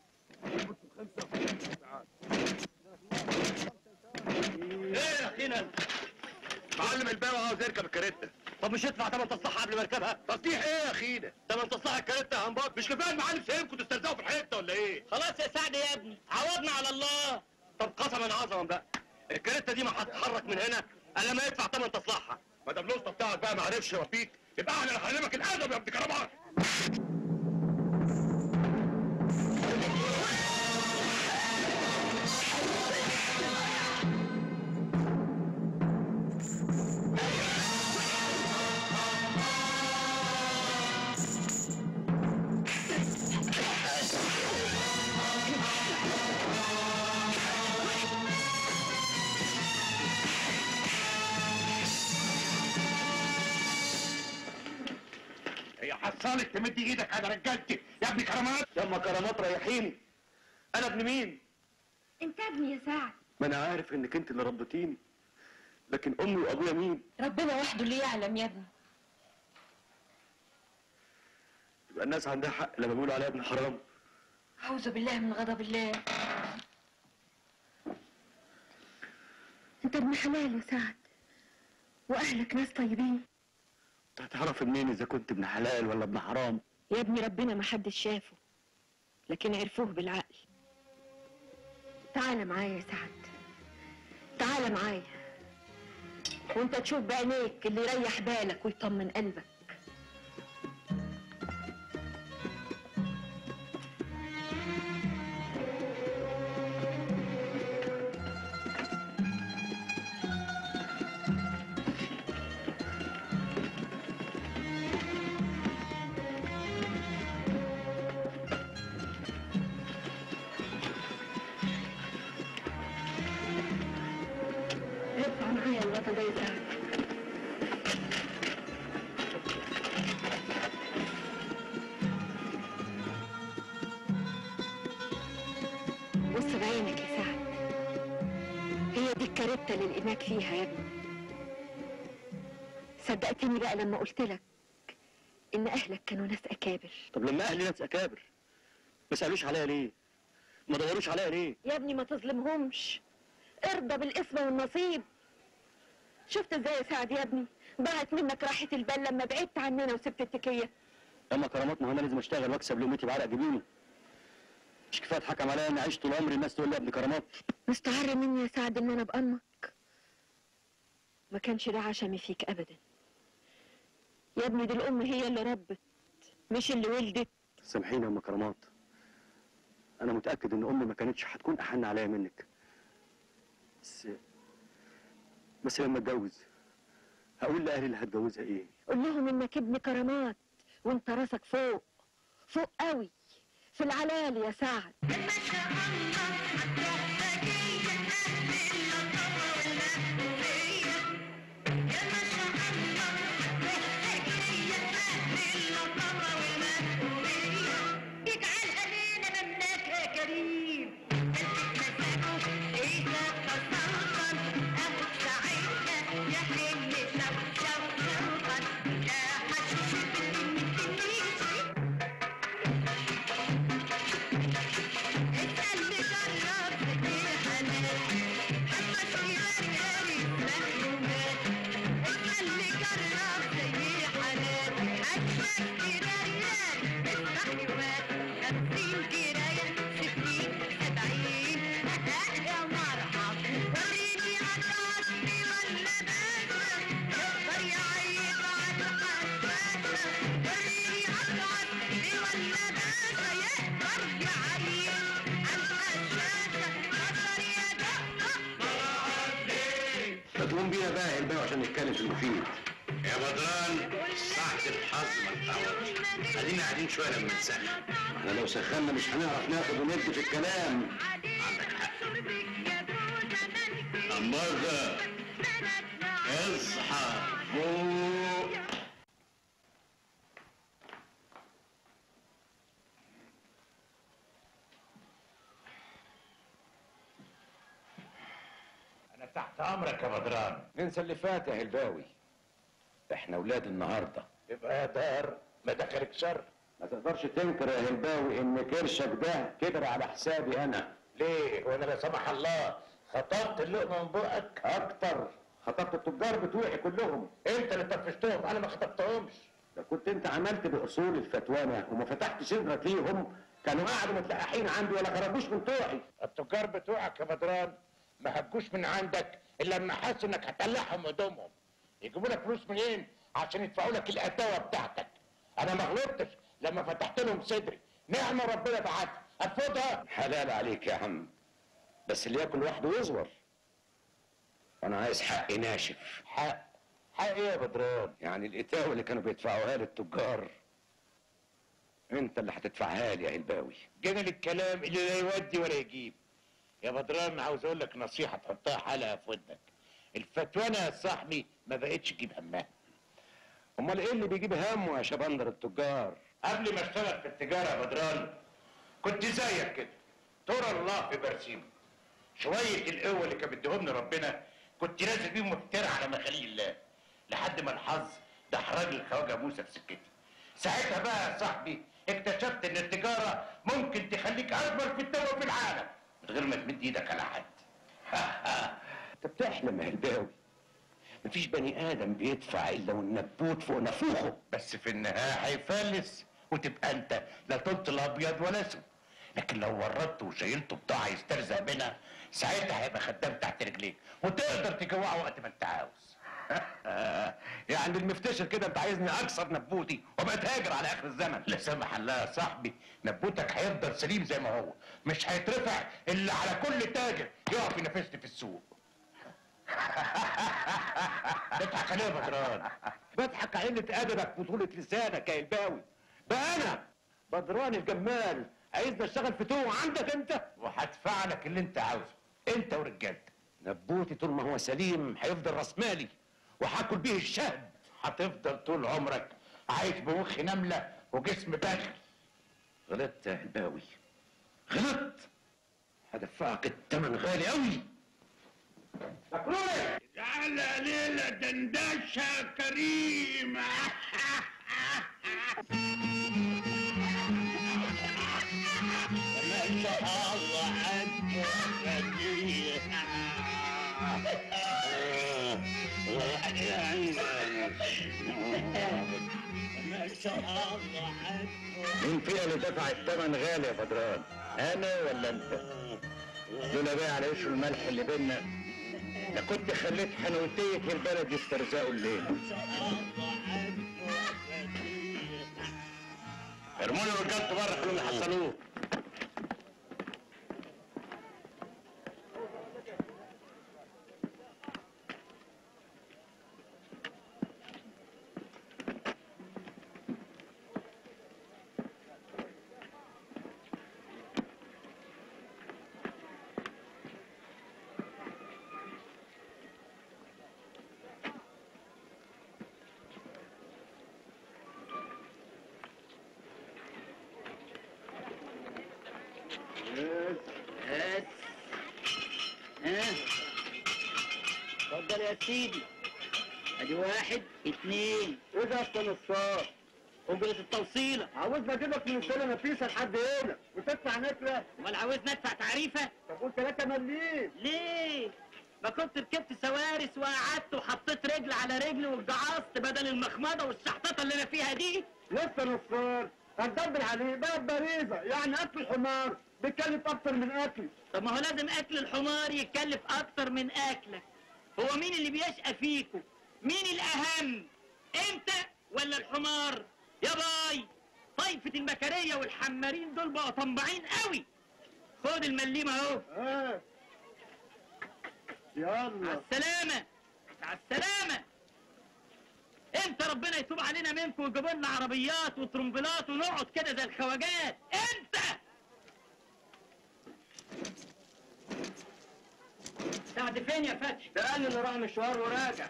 ايه يا اخينا معلم الباوي عاوز يركب الكاريتا طب مش يدفع تمن تصليحها قبل ما يركبها تصليح ايه يا اخينا تمن تصليح الكاريتا يا هنباط مش كفايه المعلم سايبكم تسترزقوا في الحته ولا ايه خلاص يا سعد يا ابني عوضنا على الله طب قسما عظما بقى الكاريتا دي ما هتتحرك من هنا الا ما يدفع تمن تصليحها ما دام الاسطى بتاعك بقى ما عرفش يربيك يبقى احنا اللي هنعلمك الادب يا ابن كرامات هي حصلت تمد ايدك على رجالتي يا ابن كرامات ياما كرامات ريحيني انا ابن مين انت ابني يا سعد ما انا عارف انك انت اللي ربيتيني لكن امي وابويا مين ربنا وحده اللي يعلم يا ابني يبقى الناس عندها حق لما بيقولوا عليا ابن حرام أعوذ بالله من غضب الله أنت ابن حلال يا سعد وأهلك ناس طيبين انت هتعرف منين اذا كنت ابن حلال ولا ابن حرام يا ابني ربنا ما حدش شافه لكن عرفوه بالعقل تعال معايا يا سعد تعال معايا وانت تشوف بعينيك اللي يريح بالك ويطمن قلبك ارفع معايا الغطا ده يساعدك بص بعينك يا سعد هي دي الكارته اللي لقيناك فيها يا ابني صدقتني بقى لما قلت لك ان اهلك كانوا ناس اكابر طب لما اهلي ناس اكابر ما سالوش عليا ليه ما دوروش عليا ليه يا ابني ما تظلمهمش ارضى بالاسم والنصيب شفت ازاي يا سعد يا ابني ضاعت منك راحة البال لما بعدت عننا وسبت التكية اما كرامات ما هو انا لازم اشتغل واكسب لقمتي بعرق جبيني مش كفايه اتحكم عليا اني عشت طول عمري الناس تقول لي يا ابن كرامات مستعر مني يا سعد ان انا بأمك ما كانش ده عشمي فيك ابدا يا ابني دي الام هي اللي ربت مش اللي ولدت سامحيني يا ام كرامات انا متاكد ان امي ما كانتش هتكون احن عليا منك بس بس لما اتجوز هقول لاهلي اللي هتجوزها ايه قول لهم انك ابن كرامات وانت راسك فوق فوق قوي في العلال يا سعد اجعل علينا منك يا كريم إذا تصلصل أهو ساعتها يحل شو شو شوقا لا حشش بالنسيش اسأل اللي جرب في حلال حتى شي غرغري مهمومات اسأل اللي جرب زي حلال أجمل كراريات الصحيوات خمسين كراية ستين سبعين يا مرحب وريني عطاشني ولا باشا يقدر يعيب على الحشاشة وريني عطاشني ولا باشا يقدر يعيب على الحشاشة قدر يا دقة فتقوم بينا بقى يا الباوي عشان نتكلم في المفيد يا بدران ساعة الحظ ما تعودش خلينا قاعدين شوية لما نسخن احنا لو سخنا مش هنعرف ناخد وندي في الكلام أمال اصحى فوق انا تحت امرك يا بدران ننسى اللي فات يا هلباوي احنا ولاد النهارده يبقى يا دار ما دخلك شر ما تقدرش تنكر يا هلباوي ان كرشك ده كبر على حسابي انا ليه وانا لا سمح الله خطبت اللقمه من بقك اكتر خطبت التجار بتوعي كلهم انت اللي طفشتهم انا ما خطبتهمش لو كنت انت عملت باصول الفتوانه وما فتحتش صدرك ليهم كانوا قعدوا متلقحين عندي ولا خرجوش من طوعي التجار بتوعك يا بدران ما هجوش من عندك الا لما حسوا انك هتقلعهم هدومهم يجيبوا لك فلوس منين عشان يدفعوا لك القتاوه بتاعتك انا ما غلطتش لما فتحت لهم صدري نعمه ربنا بعتها ارفضها حلال عليك يا عم بس اللي ياكل لوحده يصبر انا عايز حقي ناشف حق حق ايه يا بدران يعني القتاوه اللي كانوا بيدفعوها للتجار انت اللي هتدفعها لي يا هلباوي جينا للكلام اللي لا يودي ولا يجيب يا بدران عاوز اقول لك نصيحه تحطها حلقه في ودنك الفتوانه يا صاحبي ما بقتش تجيب همها امال ايه اللي بيجيب همه يا شبندر التجار قبل ما اشتغل في التجاره يا بدران كنت زيك كده ترى الله في برسيمه شويه القوه اللي كان مديهم ربنا كنت نازل بيهم مفترى على مخاليق الله لحد ما الحظ دحرج الخواجه موسى في سكتي ساعتها بقى يا صاحبي اكتشفت ان التجاره ممكن تخليك اكبر في الدواء في العالم من غير ما تمد ايدك على حد انت بتحلم يا هلباوي مفيش بني ادم بيدفع الا والنبوت فوق نافوخه بس في النهايه هيفلس وتبقى انت لا طلت الابيض ولا اسود لكن لو ورطته وشيلته بضاعه يسترزق منها ساعتها هيبقى خدام تحت رجليك وتقدر تجوعه وقت ما انت عاوز يعني المفتشر كده انت عايزني اكسر نبوتي وابقى تاجر على اخر الزمن لا سمح الله يا صاحبي نبوتك هيفضل سليم زي ما هو مش هيترفع الا على كل تاجر يقف ينافسني في السوق بتضحك عليه يا بدران بضحك علة ادبك وطولة لسانك يا الباوي بقى انا بدران الجمال عايزني اشتغل في توه عندك انت وهدفع لك اللي انت عاوزه انت ورجالتك نبوتي طول ما هو سليم هيفضل راس مالي وهاكل بيه الشهد هتفضل طول عمرك عايش بمخ نمله وجسم بخل غلطت يا الباوي غلطت هدفعك الثمن غالي قوي مكرونة على ليلة دندشة كريمة ما شاء الله عنك ما شاء الله عنك مين فينا اللي دفع الثمن غالي يا بدران انا ولا انت لولا بقى على وش الملح اللي بينا ده كنت خليت حنوتية البلد يسترزقوا الليل ارموني رجالته بره خلوهم يحصلوه بس ها اتفضل يا سيدي ادي واحد اتنين ايه ده اصلا الصار اجرة التوصيلة عاوزنا اجيبك من السنة نفيسة لحد هنا وتدفع نكلة امال عاوزني ادفع تعريفة طب قول 3 مليم ليه ما كنت ركبت سوارس وقعدت وحطيت رجل على رجل واتجعصت بدل المخمضة والشحططة اللي انا فيها دي لسه نصار هتدبر عليه بقى باريزة يعني اكل الحمار بيتكلف اكتر من اكلي طب ما هو لازم اكل الحمار يتكلف اكتر من اكلك هو مين اللي بيشقى فيكم مين الاهم انت ولا الحمار يا باي طايفة المكرية والحمارين دول بقوا طماعين قوي خد المليمة اهو اه مع يلا السلامة مع السلامة انت ربنا يتوب علينا منكم ويجيبوا لنا عربيات وترمبلات ونقعد كده زي الخواجات انت سعد فين يا فتحي؟ ده قال اللي راح مشوار وراجع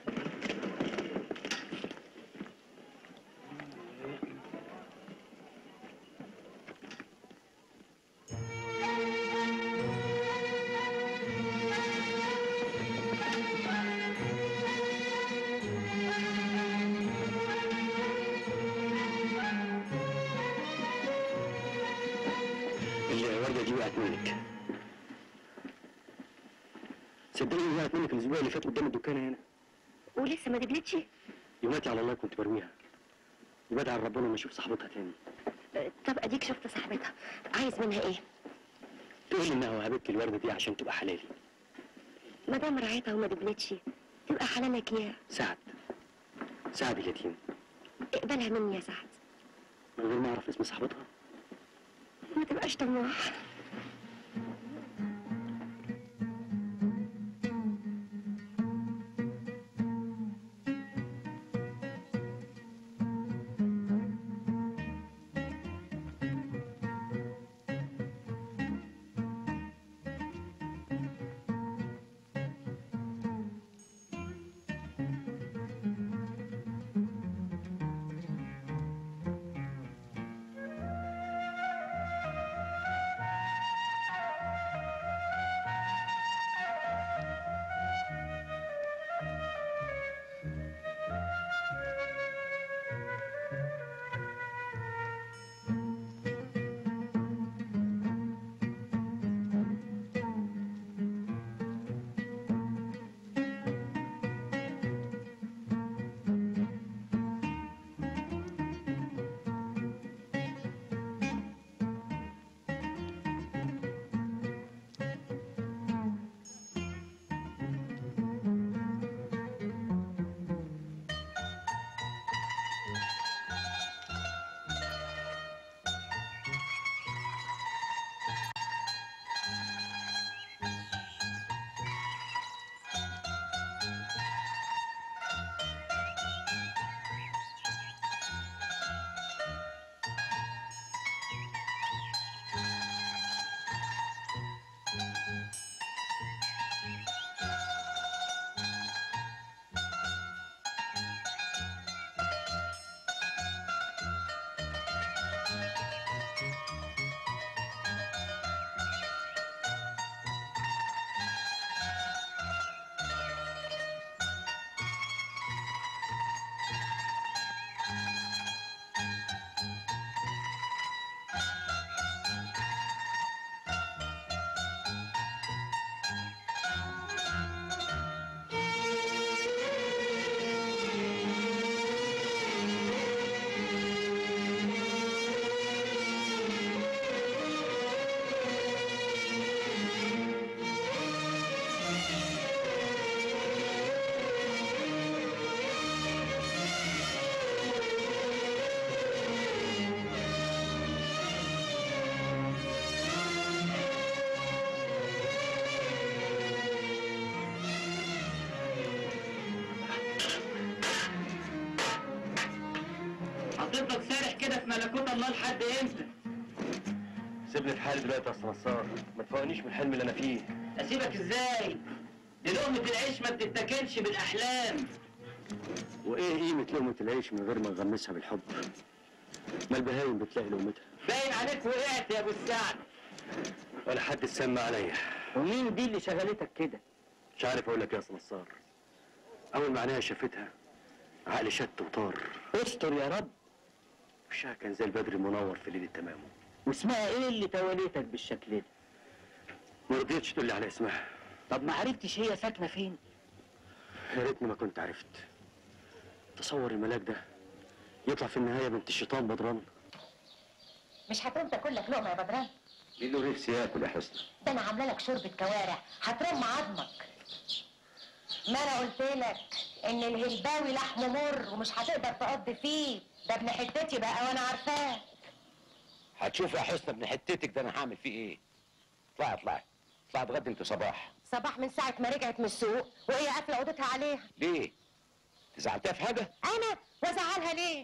الوردة دي وقعت منك صدقني وقعت منك الاسبوع اللي فات قدام الدكان هنا ولسه ما دبلتش يوماتي على الله كنت برويها وبدعي ربنا ما اشوف صاحبتها تاني آه، طب اديك شفت صاحبتها عايز منها ايه تقول لي انها وهبت لي الورده دي عشان تبقى حلالي ما دام رعيتها وما دبلتش تبقى حلالك يا سعد سعد اليتيم اقبلها مني يا سعد من غير ما اعرف اسم صاحبتها ما تبقاش طماع هتفضل سارح كده في ملكوت الله لحد امتى؟ سيبني في حالي دلوقتي يا استاذ نصار ما تفوقنيش من الحلم اللي انا فيه اسيبك ازاي؟ دي لقمة العيش ما بتتاكلش بالاحلام وايه قيمه لقمه العيش من غير ما نغمسها بالحب ما البهايم بتلاقي لقمتها باين عليك وقعت يا ابو السعد ولا حد سمع عليا ومين دي اللي شغلتك كده؟ مش عارف اقول لك يا استاذ نصار اول ما عينيا شافتها عقلي شت وطار استر يا رب وشها كان زي البدر المنور في ليله تمامه واسمها ايه اللي تواليتك بالشكل ده؟ ما رضيتش تقول لي على اسمها طب ما عرفتش هي ساكنه فين؟ يا ريتني ما كنت عرفت تصور الملاك ده يطلع في النهايه بنت الشيطان بدران مش هتقوم تاكل لك لقمه يا بدران مين له نفسي ياكل يا حسني ده انا عامله لك شوربه كوارع هترم عظمك ما انا قلت لك ان الهلباوي لحمه مر ومش هتقدر تقضي فيه ده ابن حتتي بقى وانا عارفاه هتشوف يا حسني ابن حتتك ده انا هعمل فيه ايه اطلعي اطلعي اطلعي اتغدي انت صباح صباح من ساعه ما رجعت من السوق وهي قافله اوضتها عليها ليه زعلتها في حاجه انا وازعلها ليه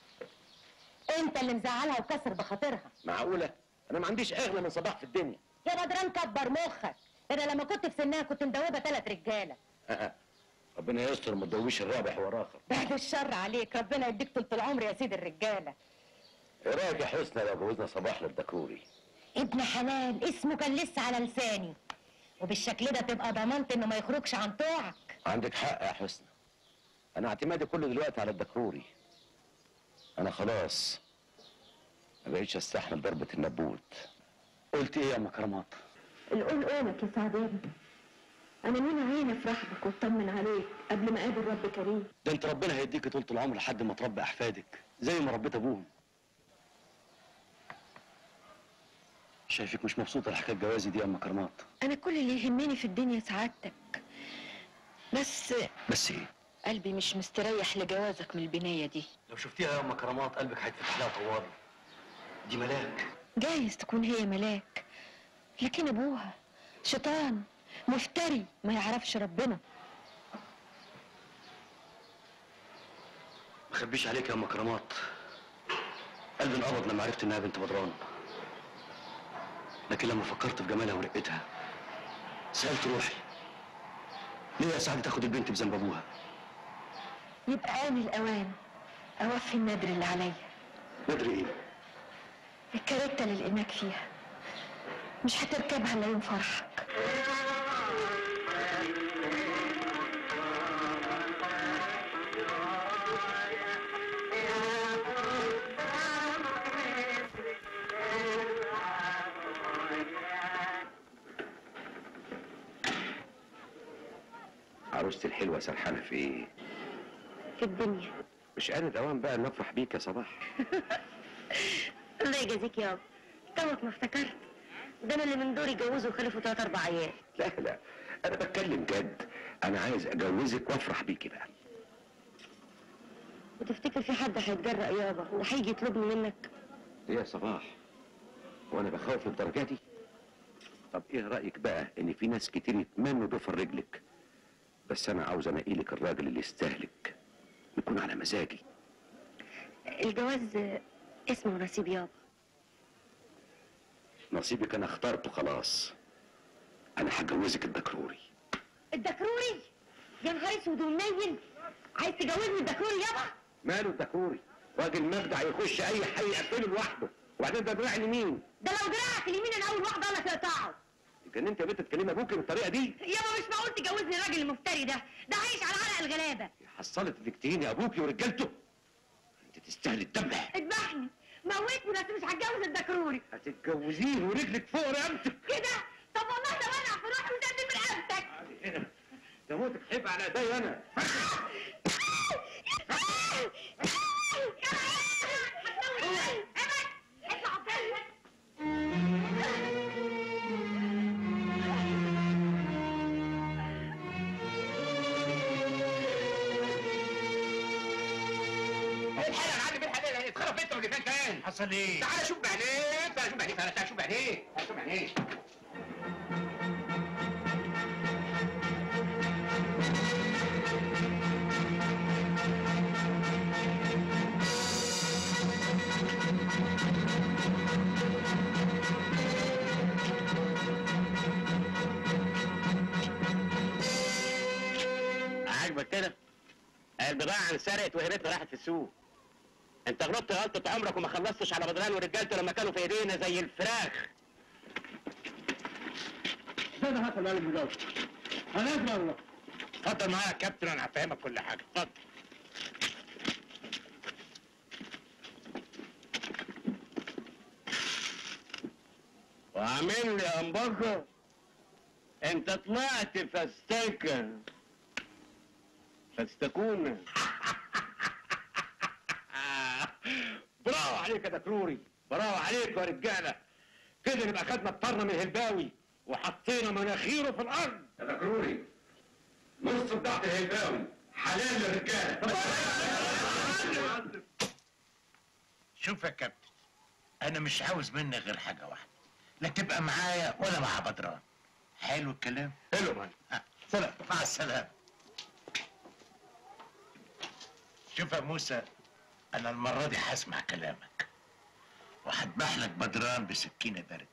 انت اللي مزعلها وكسر بخاطرها معقوله انا ما عنديش اغنى من صباح في الدنيا يا بدران كبر مخك انا لما كنت في سنها كنت مدوبه ثلاث رجاله ربنا يستر ما تدويش الرابح ورا اخر بعد الشر عليك ربنا يديك طول العمر يا سيد الرجاله ايه رايك يا حسني لو جوزنا صباح للدكروري ابن حلال اسمه كان لسه على لساني وبالشكل ده تبقى ضمنت انه ما يخرجش عن طوعك عندك حق يا حسني انا اعتمادي كله دلوقتي على الدكروري انا خلاص ما بقيتش استحمل ضربة النبوت قلت ايه يا ام كرامات القول قولك يا سعد يا ابني انا مين عيني افرح بك واطمن عليك قبل ما اقابل رب كريم ده انت ربنا هيديك طول العمر لحد ما تربي احفادك زي ما ربيت ابوهم شايفك مش مبسوطه لحكايه جوازي دي يا ام كرامات انا كل اللي يهمني في الدنيا سعادتك بس بس ايه قلبي مش مستريح لجوازك من البنايه دي لو شفتيها يا ام كرامات قلبك هيتفتح لها طوال دي ملاك جايز تكون هي ملاك لكن ابوها شيطان مفتري ما يعرفش ربنا ما اخبيش عليك يا ام كرامات قلبي انقبض لما عرفت انها بنت بدران لكن لما فكرت في جمالها ورقتها سالت روحي ليه يا سعد تاخد البنت بذنب ابوها يبقى آن الأوان أوفي النذر اللي عليا ندري ايه الكاريتا اللي لقيناك فيها مش هتركبها إلا يوم فرحك عروستي الحلوة سرحانة في ايه؟ في الدنيا مش آن الأوان بقى نفرح بيك يا صباح الله يجازيك يابا توك ما افتكرت ده انا اللي من دوري جوزوا وخلفوا تلات اربع عيال لا لا أنا بتكلم جد أنا عايز أجوزك وأفرح بيكي بقى وتفتكر في حد هيتجرأ يابا وهيجي يطلبني منك إيه يا صباح؟ وأنا بخاف للدرجة دي؟ طب إيه رأيك بقى إن في ناس كتير يتمنوا ضفر رجلك بس أنا عاوز أنقي لك الراجل اللي يستهلك يكون على مزاجي الجواز اسمه نصيب يابا نصيبك أنا اخترته خلاص أنا هجوزك الدكروري الدكروري يا نهار اسود ومنيل عايز تجوزني الدكروري يابا ماله الدكروري؟ راجل مجدع يخش أي حي يقفله لوحده وبعدين ده دراع اليمين ده لو دراعك اليمين انا اول واحده انا تقطعه كان انت يا بنت تكلمي ابوكي بالطريقه دي يابا مش معقول تجوزني الراجل المفتري ده ده عايش على عرق الغلابه حصلت انك تهيني ابوكي ورجالته انت تستاهلي الدمع اذبحني موتني بس مش هتجوز الدكروري هتتجوزيه ورجلك فوق رقبتك كده طب والله ده ولع في روحي وده من رقبتك هنا ده موتك حب على ايدي انا الحقيقة يا معلم الحقيقة اتخرب بيتنا واللي فين كان حصل ايه؟ تعالى شوف بعينيك تعالى شوف بعينيك تعالى شوف بعينيك تعالى شوف بعينيك البضاعة انسرقت وهرتها راحت في السوق انت غلطت غلطة عمرك وما خلصتش على بدران ورجالته لما كانوا في ايدينا زي الفراخ ده ده حصل قال المجاوب انا اسمع والله اتفضل معايا يا كابتن انا هفهمك كل حاجه اتفضل وعامل لي امبكر انت طلعت فاستيكر فاستكون برافو عليك يا دكروري برافو عليك يا رجاله كده نبقى خدنا الطرن من الهلباوي وحطينا مناخيره في الارض يا دكروري نص بتاعت الهلباوي حلال للرجاله شوف يا كابتن انا مش عاوز منك غير حاجه واحده لا تبقى معايا ولا مع بدران حلو الكلام حلو مان سلام مع السلامه شوف يا موسى انا المره دي هسمع كلامك وهذبح لك بدران بسكينه بارده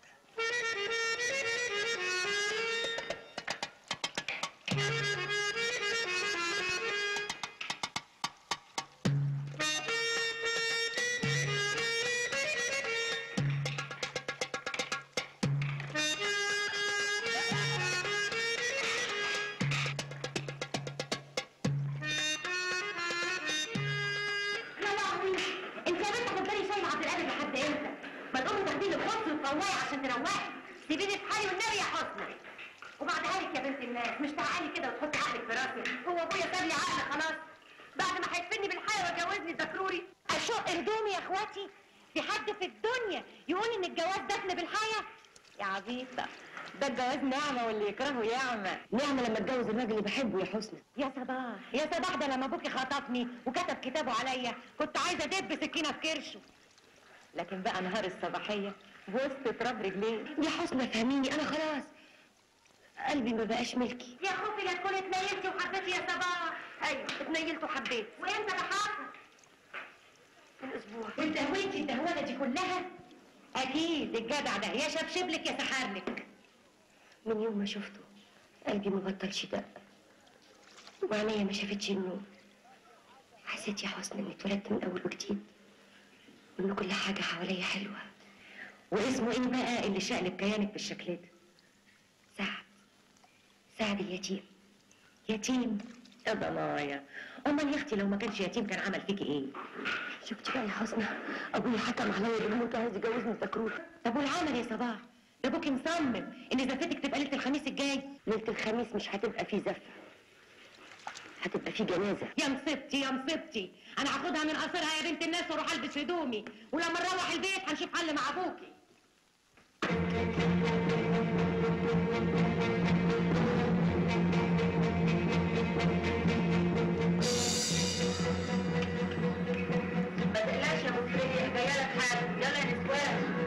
يا لهوي انت يا بنت هتفضلي شايله عبد القادر لحد امتى؟ ما تقومي تاخدي لي خبز وتطوعي عشان تروقي سيبيني في حالي والنبي يا حسنى وبعدها لك يا بنت الناس مش تعالي كده وتحطي عقلك في راسي هو ابويا ساب لي عقل خلاص بعد ما هيدفني بالحياه ويجوزني ذكروري اشق هدومي يا اخواتي في حد في الدنيا يقول ان الجواز دفن بالحياه يا عبيطه ده الجواز نعمه واللي يكرهه يعمى نعمه لما اتجوز الراجل اللي بحبه يا حسنى يا صباح يا صباح ده لما ابوكي خطفني وكتب كتابه عليا كنت عايزه ادب سكينه في كرشه لكن بقى نهار الصباحيه وسط تراب رجليه يا حسنى فهميني انا خلاص قلبي ما بقاش ملكي يا خوفي لا تكوني اتنيلتي وحبيتي يا صباح ايوه اتنيلت وحبيت وامتى ده حصل الاسبوع والدهويتي الدهوله دي كلها اكيد الجدع ده يا شبشبلك يا سحرلك من يوم ما شفته قلبي ما بطلش دق وعينيا ما شافتش النور حسيت يا حسن اني اتولدت من اول وجديد وان كل حاجه حواليا حلوه واسمه ايه بقى اللي شقلب كيانك بالشكل ده سعد سعد اليتيم يتيم يا ضنايا امال يا اختي لو ما كانش يتيم كان عمل فيكي ايه شفتي بقى يا حسنى ابويا حكم عليا بموت عايز يجوزني ذكروت طب والعمل يا صباح ده ابوكي مصمم ان زفتك تبقى ليله الخميس الجاي ليله الخميس مش هتبقى فيه زفه هتبقى فيه جنازه يا مصيبتي يا مصيبتي انا هاخدها من قصرها يا بنت الناس واروح البس هدومي ولما نروح البيت هنشوف حل مع ابوكي ما تقلقش يا مصرية جايه لك حاجه يلا يا نسوان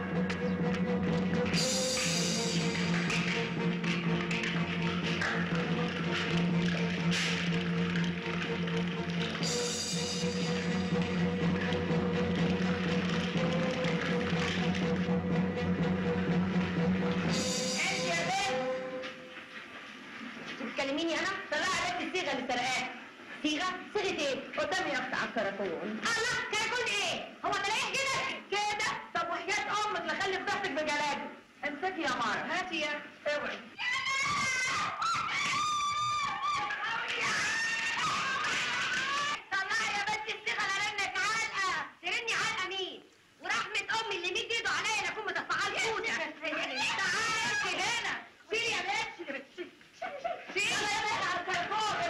انت يا بنت انت بتكلميني انا؟ طلع لك الصيغه اللي سرقاها صيغه؟ صيغه ايه؟ قدامي اقطع الكراكون الله كراكون ايه؟ هو ملايين كده؟ كده؟ طب وحياة امك لا خلي فضحتك بجلاجل امسكي يا مار هاتي يا اوعي طلعي يا بنت الصيغه لا رنك علقه ترني علقه مين؟ ورحمه امي اللي ميت ايده عليا لا اكون مدفعه الحوته تعالي هنا سيري يا بنت سيري يا بنت على الكركون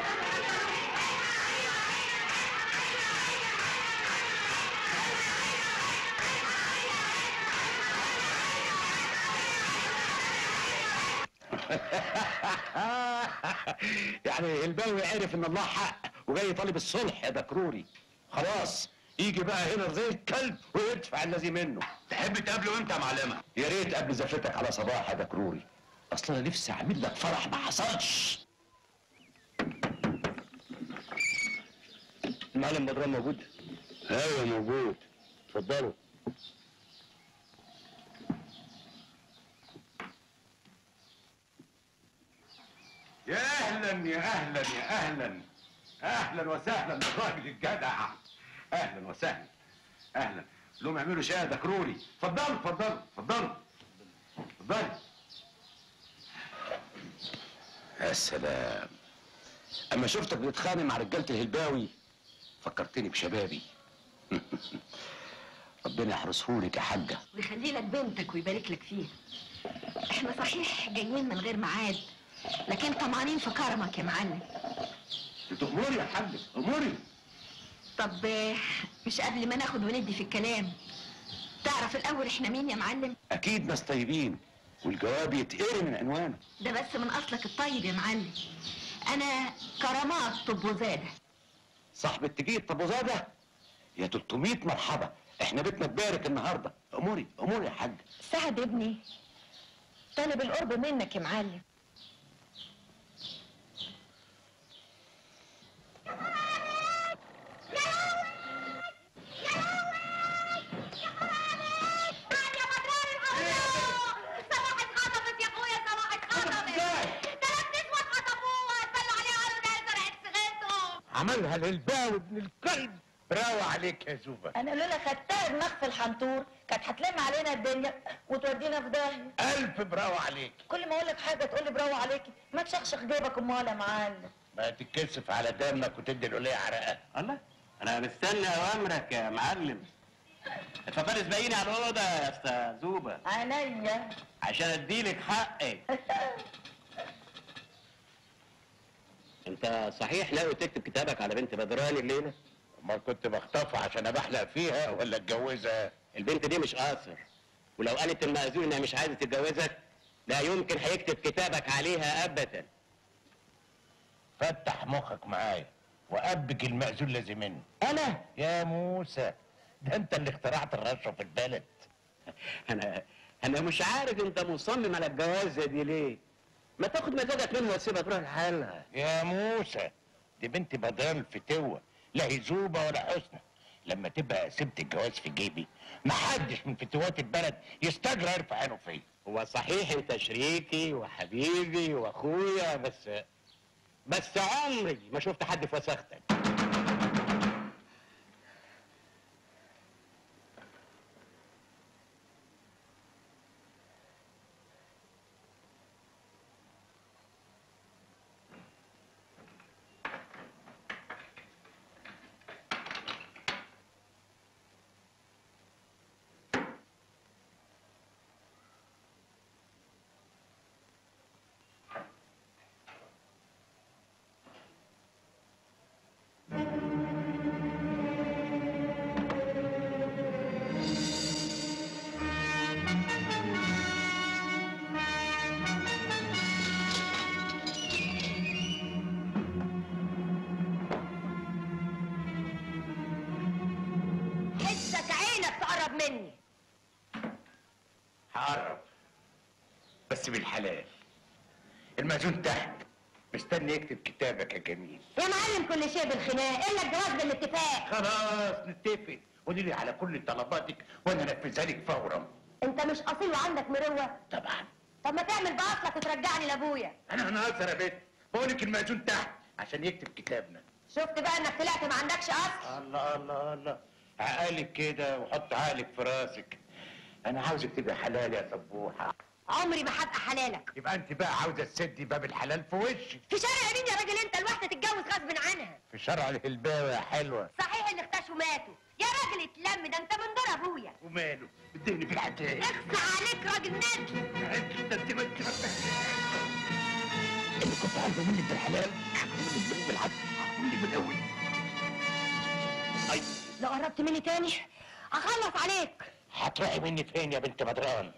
يعني الباوي عرف ان الله حق وجاي طالب الصلح يا دكروري خلاص يجي بقى هنا زي الكلب ويدفع الذي منه تحب تقابله امتى يا معلمه يا ريت قبل زفتك على صباح يا دكروري اصل انا نفسي اعمل لك فرح ما حصلش المعلم بدران موجود؟ ايوه موجود اتفضلوا يا اهلا يا اهلا يا اهلا اهلا وسهلا بالراجل الجدع اهلا وسهلا اهلا لهم يعملوا شاي دكروري اتفضلوا اتفضلوا اتفضلوا اتفضلوا يا سلام اما شفتك بتتخانق مع رجاله الهلباوي فكرتني بشبابي ربنا يحرسهولك يا حاجه ويخلي لك بنتك ويبارك لك فيها احنا صحيح جايين من غير ميعاد لكن طمعانين في كرمك يا معلم تأمري يا حاجه اموري طب آه، مش قبل ما ناخد وندي في الكلام تعرف الاول احنا مين يا معلم اكيد ناس طيبين والجواب يتقري من عنوانه ده بس من اصلك الطيب يا معلم انا كرامات طب وزاده صاحب التجيب طب وزاده يا 300 مرحبا احنا بيتنا تبارك النهارده اموري اموري يا حاج سعد ابني طالب القرب منك يا معلم عملها للباوي ابن الكلب براوة عليك يا زوبة انا لولا خدتها بنخ الحنطور كانت هتلم علينا الدنيا وتودينا في داهيه ألف براوة عليك كل ما اقول لك حاجه تقول لي برافو عليكي ما تشخشخ جيبك امال يا معلم ما تتكسف على دمك وتدي الولية عرقها الله انا مستني اوامرك يا معلم اتفضلي اسبقيني على الاوضه يا استاذ زوبه عينيا عشان اديلك حقك انت صحيح ناوي تكتب كتابك على بنت بدراني الليله امال كنت بخطفها عشان ابحلق فيها ولا اتجوزها البنت دي مش قاصر ولو قالت المأذون انها مش عايزه تتجوزك لا يمكن هيكتب كتابك عليها ابدا فتح مخك معايا وأبك المأذون لازم منه انا يا موسى ده انت اللي اخترعت الرشوة في البلد انا انا مش عارف انت مصمم على الجوازه دي ليه ما تاخد مزاجك منها وتسيبها تروح لحالها يا موسى دي بنت بدران الفتوة لا هي زوبة ولا حسنى لما تبقى سبت الجواز في جيبي محدش من فتوات البلد يستجرى يرفع عينه فيا هو صحيح انت شريكي وحبيبي واخويا بس بس عمري ما شفت حد في وساختك حسك عينك تقرب مني هقرب بس بالحلال المأذون تحت مستني يكتب كتابك يا جميل يا معلم كل شيء بالخناق الا الجواز بالاتفاق خلاص نتفق قولي لي على كل طلباتك وانا انفذها لك فورا انت مش اصيل وعندك مروه طبعا طب ما تعمل باصلك وترجعني لابويا انا هنهزر يا بنت بقول لك المأذون تحت عشان يكتب كتابنا شفت بقى انك طلعت ما عندكش اصل الله الله الله عقلك كده وحط عقلك في راسك انا عاوزك تبقى حلال يا سبوحه عمري ما هبقى حلالك يبقى انت بقى عاوزه تسدي باب الحلال في وشي في شارع مين يا راجل انت الواحده تتجوز غصب عنها في شرع الهلباوي يا حلوه صحيح ان اختشوا ماتوا يا راجل اتلم ده انت من دور ابويا وماله بدهني في الحكايه اخصى عليك راجل ندل انت انت ما انت اللي كنت عايزه مني بالحلال هعمله بالعكس هعمله من الاول اي لو قربت مني تاني هخلص عليك هتروحي مني فين يا بنت بدران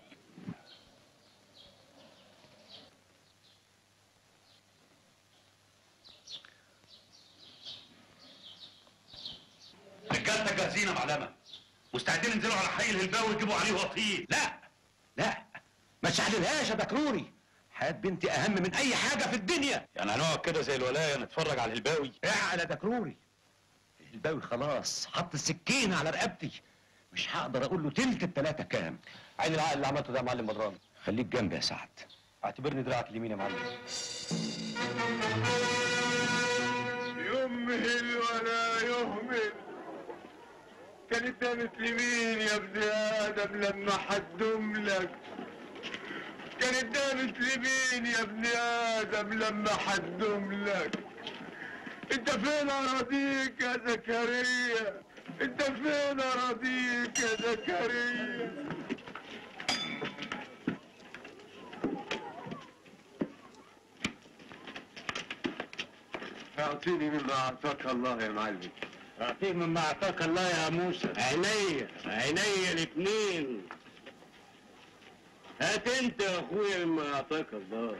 رجالتك جاهزين يا معلمه مستعدين ينزلوا على حي الهلباوي ويجيبوا عليه وطيل لا لا ما تشعللهاش يا دكروري حياة بنتي أهم من أي حاجة في الدنيا يعني هنقعد كده زي الولاية نتفرج على الهلباوي اعقل يا دكروري الهلباوي خلاص حط السكينة على رقبتي مش هقدر أقول له تلت التلاتة كام عين العقل اللي عملته ده يا معلم بدران خليك جنبي يا سعد اعتبرني دراعك اليمين يا معلم يوم يمهل ولا يهمل كانت دامت لمين يا ابن ادم لما حدم لك كانت دامت لمين يا ابن ادم لما حدم لك انت فين اراضيك يا زكريا انت فين اراضيك يا زكريا اعطيني مما اعطاك الله يا معلم اعطيك مما اعطاك الله يا موسى عينيا عينيا الاثنين هات انت يا اخويا مما اعطاك الله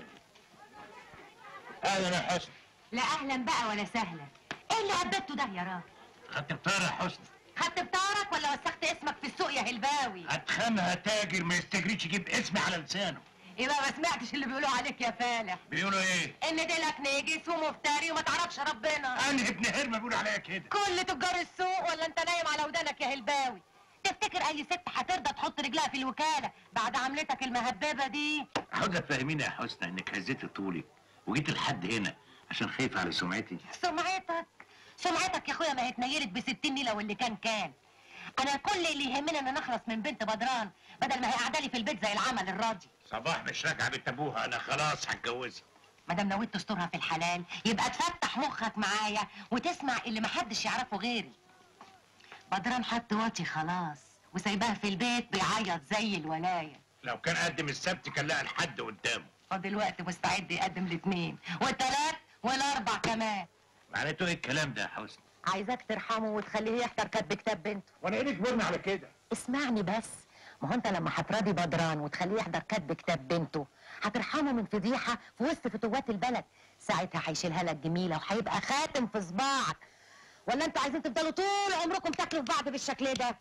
اهلا يا حسن لا اهلا بقى ولا سهلا ايه اللي هببته ده يا راجل خدت بطار يا حسن خدت بطارك ولا وسخت اسمك في السوق يا هلباوي اتخنها تاجر ما يستجريش يجيب اسمي على لسانه يبقى ما سمعتش اللي بيقولوا عليك يا فالح بيقولوا ايه ان ديلك نجس ومفتري وما تعرفش ربنا انا ابن هرمه بيقول عليا كده كل تجار السوق ولا انت نايم على ودانك يا هلباوي تفتكر اي ست هترضى تحط رجلها في الوكاله بعد عملتك المهببه دي عاوزة تفهميني يا حسنى انك هزيت طولي وجيت لحد هنا عشان خايف على سمعتي سمعتك سمعتك يا اخويا ما هي اتنيلت ب 60 نيله واللي كان كان انا كل اللي يهمني ان نخلص من بنت بدران بدل ما هي قاعده لي في البيت زي العمل الراضي صباح مش راجعه بنت ابوها انا خلاص هتجوزها ما دام نويت تسترها في الحلال يبقى تفتح مخك معايا وتسمع اللي محدش يعرفه غيري بدران حط واطي خلاص وسايباها في البيت بيعيط زي الولايه لو كان قدم السبت كان لقى الحد قدامه ودلوقتي مستعد يقدم الاثنين والتلات والاربع كمان معناته ايه الكلام ده يا حسنى عايزاك ترحمه وتخليه يحضر كتب كتاب بنته وانا ايه اللي جبرني على كده اسمعني بس ما هو انت لما هتراضي بدران وتخليه يحضر كتب كتاب بنته هترحمه من فضيحه في وسط فتوات البلد ساعتها هيشيلها لك جميله وهيبقى خاتم في صباعك ولا انتوا عايزين تفضلوا طول عمركم تاكلوا في بعض بالشكل ده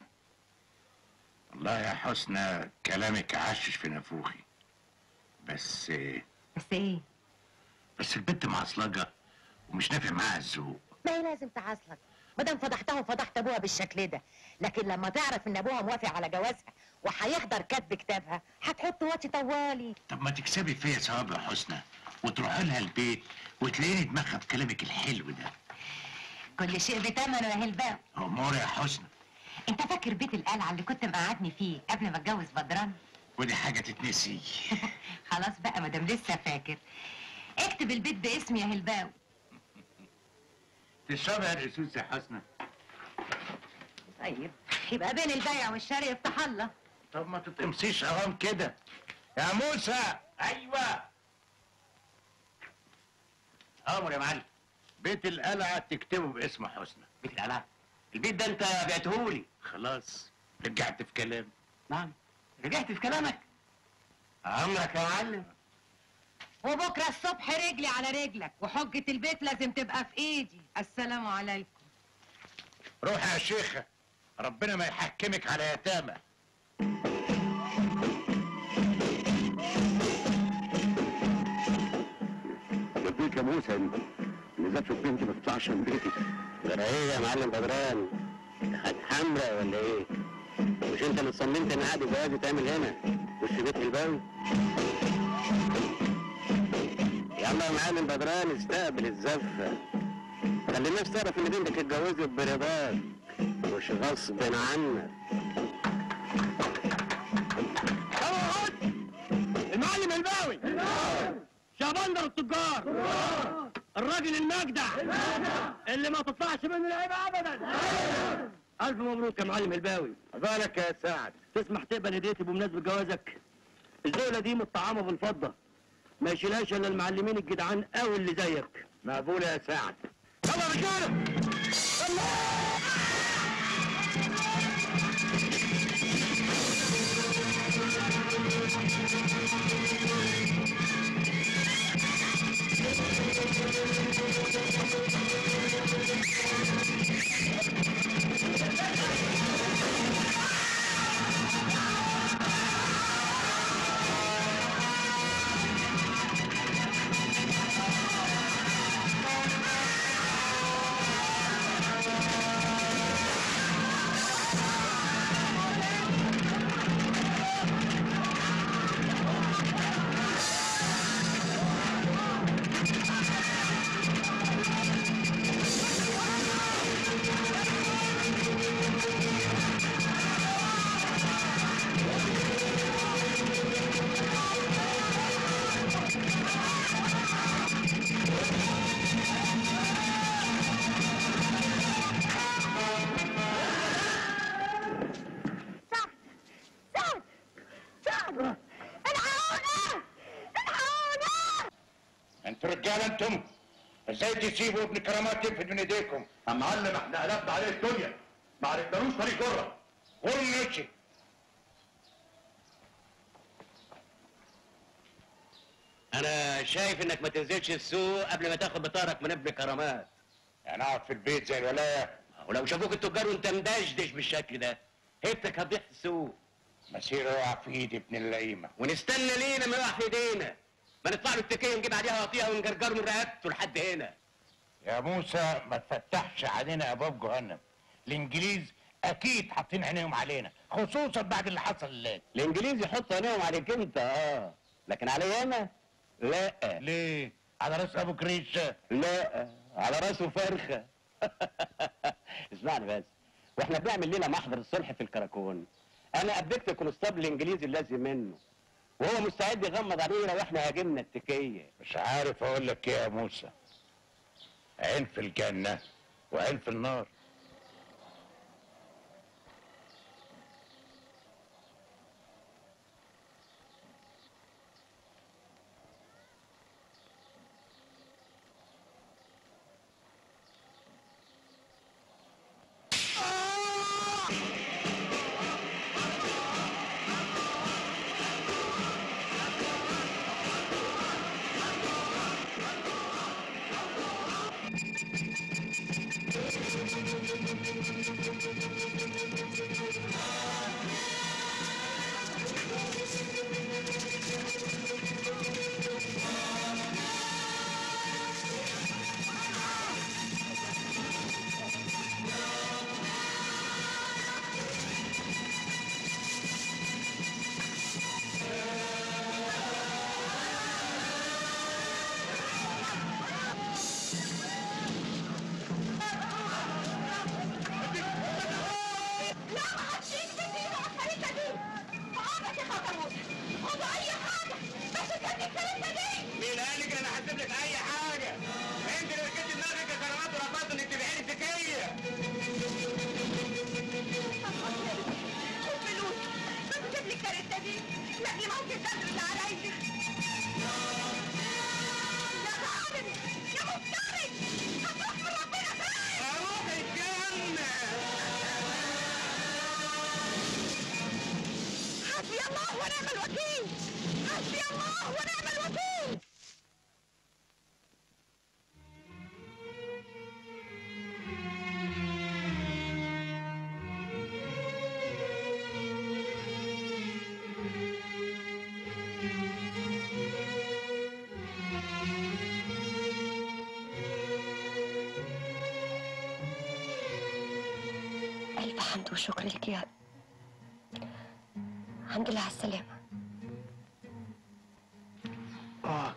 والله يا حسنى كلامك عشش في نافوخي بس بس ايه بس البنت معصلجه ومش نافع معاها الذوق ما هي لازم تعاصلك ما دام فضحتها وفضحت ابوها بالشكل ده لكن لما تعرف ان ابوها موافق على جوازها وهيحضر كتب كتابها هتحط وقت طوالي طب ما تكسبي فيا ثواب يا حسنى وتروحي لها البيت وتلاقيني دماغها بكلامك الحلو ده كل شيء بتمنه يا هلباوي امور يا حسنى انت فاكر بيت القلعه اللي كنت مقعدني فيه قبل ما اتجوز بدران ودي حاجه تتنسي خلاص بقى مادام لسه فاكر اكتب البيت باسمي يا هلباوي تشربي يا الاسوس يا حسنى طيب يبقى بين البيع والشراء يفتح الله طب ما تتقمصيش اوام كده يا موسى ايوه امر يا معلم بيت القلعه تكتبه باسم حسنى بيت القلعه البيت ده انت بعتهولي خلاص رجعت في كلامي نعم رجعت في كلامك عمرك يا معلم وبكره الصبح رجلي على رجلك وحجه البيت لازم تبقى في ايدي السلام عليكم روح يا شيخه ربنا ما يحكمك على يتامى يرضيك يا موسى ان إن زفت بنتي ما تطلعش من بيتي ده ايه يا معلم بدران خد حمرا ولا ايه مش انت اللي صممت ان عقد جواز يتعمل هنا مش في بيت الباوي يلا يا معلم بدران استقبل الزفه خلي الناس تعرف ان بنتك اتجوزت برضاك مش غصب عنك المعلم الباوي شابندر التجار الراجل المجدع اللي ما تطلعش منه العيب ابدا الف مبروك يا معلم الباوي بالك يا سعد تسمح تقبل هديتي بمناسبه جوازك الزوله دي متطعمه بالفضه ما يشيلهاش الا المعلمين الجدعان قوي اللي زيك مقبول يا سعد يلا يا رجاله رجاله انتم ازاي تسيبوا ابن كرامات ينفد من ايديكم يا معلم احنا قلبنا عليه الدنيا ما عرفنالوش طريق جره قول نمشي انا شايف انك ما تنزلش السوق قبل ما تاخد بطارك من ابن كرامات يعني اقعد في البيت زي الولايه ولو شافوك التجار وانت مدشدش بالشكل ده هيبتك هتضيع في السوق مسير يقع في ايد ابن اللئيمه ونستنى ليه لما يقع في ايدينا ما نطلع له التكيه نجيب عليها وطيها ونجرجر من رقبته لحد هنا يا موسى ما تفتحش علينا ابواب جهنم الانجليز اكيد حاطين عينيهم علينا خصوصا بعد اللي حصل الليل الانجليز يحطوا عينيهم عليك انت اه لكن علي انا لا ليه على راس ابو كريشه لا على راسه فرخه اسمعني بس واحنا بنعمل لنا محضر الصلح في الكراكون انا قبلت الكونستابل الانجليزي اللازم منه وهو مستعد يغمض علينا واحنا هاجمنا التكيه مش عارف اقول لك ايه يا موسى عين في الجنه وعين في النار لا ما حدش يكتب ايده على الخريطه دي فقعدك يا خطر خدوا اي حاجه بس كانت الخريطه دي مين قالك انا هسيب لك اي حاجه انت اللي ركبت دماغك يا كرامات ورفضت انك تبيعي لي التكيه خد فلوس بس جيب لي الخريطه دي لاجل ممكن تدرس عليا لا تعالي يا مفتري هتروح من ربنا فين اروح الجنه حسبي الله ونعم الوكيل حسبي الله ونعم الوكيل ألف حمد وشكر لك يا الحمد لله على السلامة آه.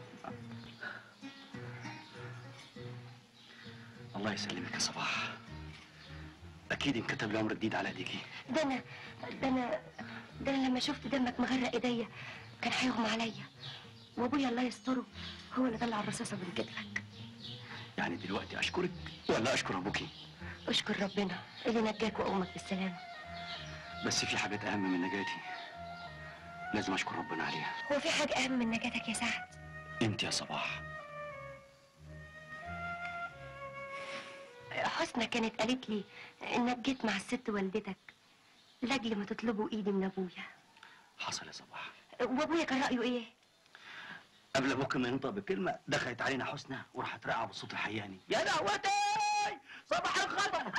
الله يسلمك يا صباح اكيد انكتب لي امر جديد على ايديكي ده أنا ده أنا ده أنا لما شفت دمك مغرق إيديا كان هيغمى عليا وأبويا الله يستره هو اللي طلع الرصاصة من كتفك يعني دلوقتي اشكرك ولا اشكر ابوكي اشكر ربنا اللي نجاك وأمك بالسلامة بس في حاجات اهم من نجاتي لازم اشكر ربنا عليها هو في حاجة أهم من نجاتك يا سعد انت يا صباح حسنى كانت قالت لي إنك جيت مع الست والدتك لأجل ما تطلبوا إيدي من أبويا حصل يا صباح وأبويا كان رأيه إيه؟ قبل ابوك ما ينطق بكلمه دخلت علينا حسنى وراحت راقعه بالصوت الحياني يا دعوتي صباح الخطر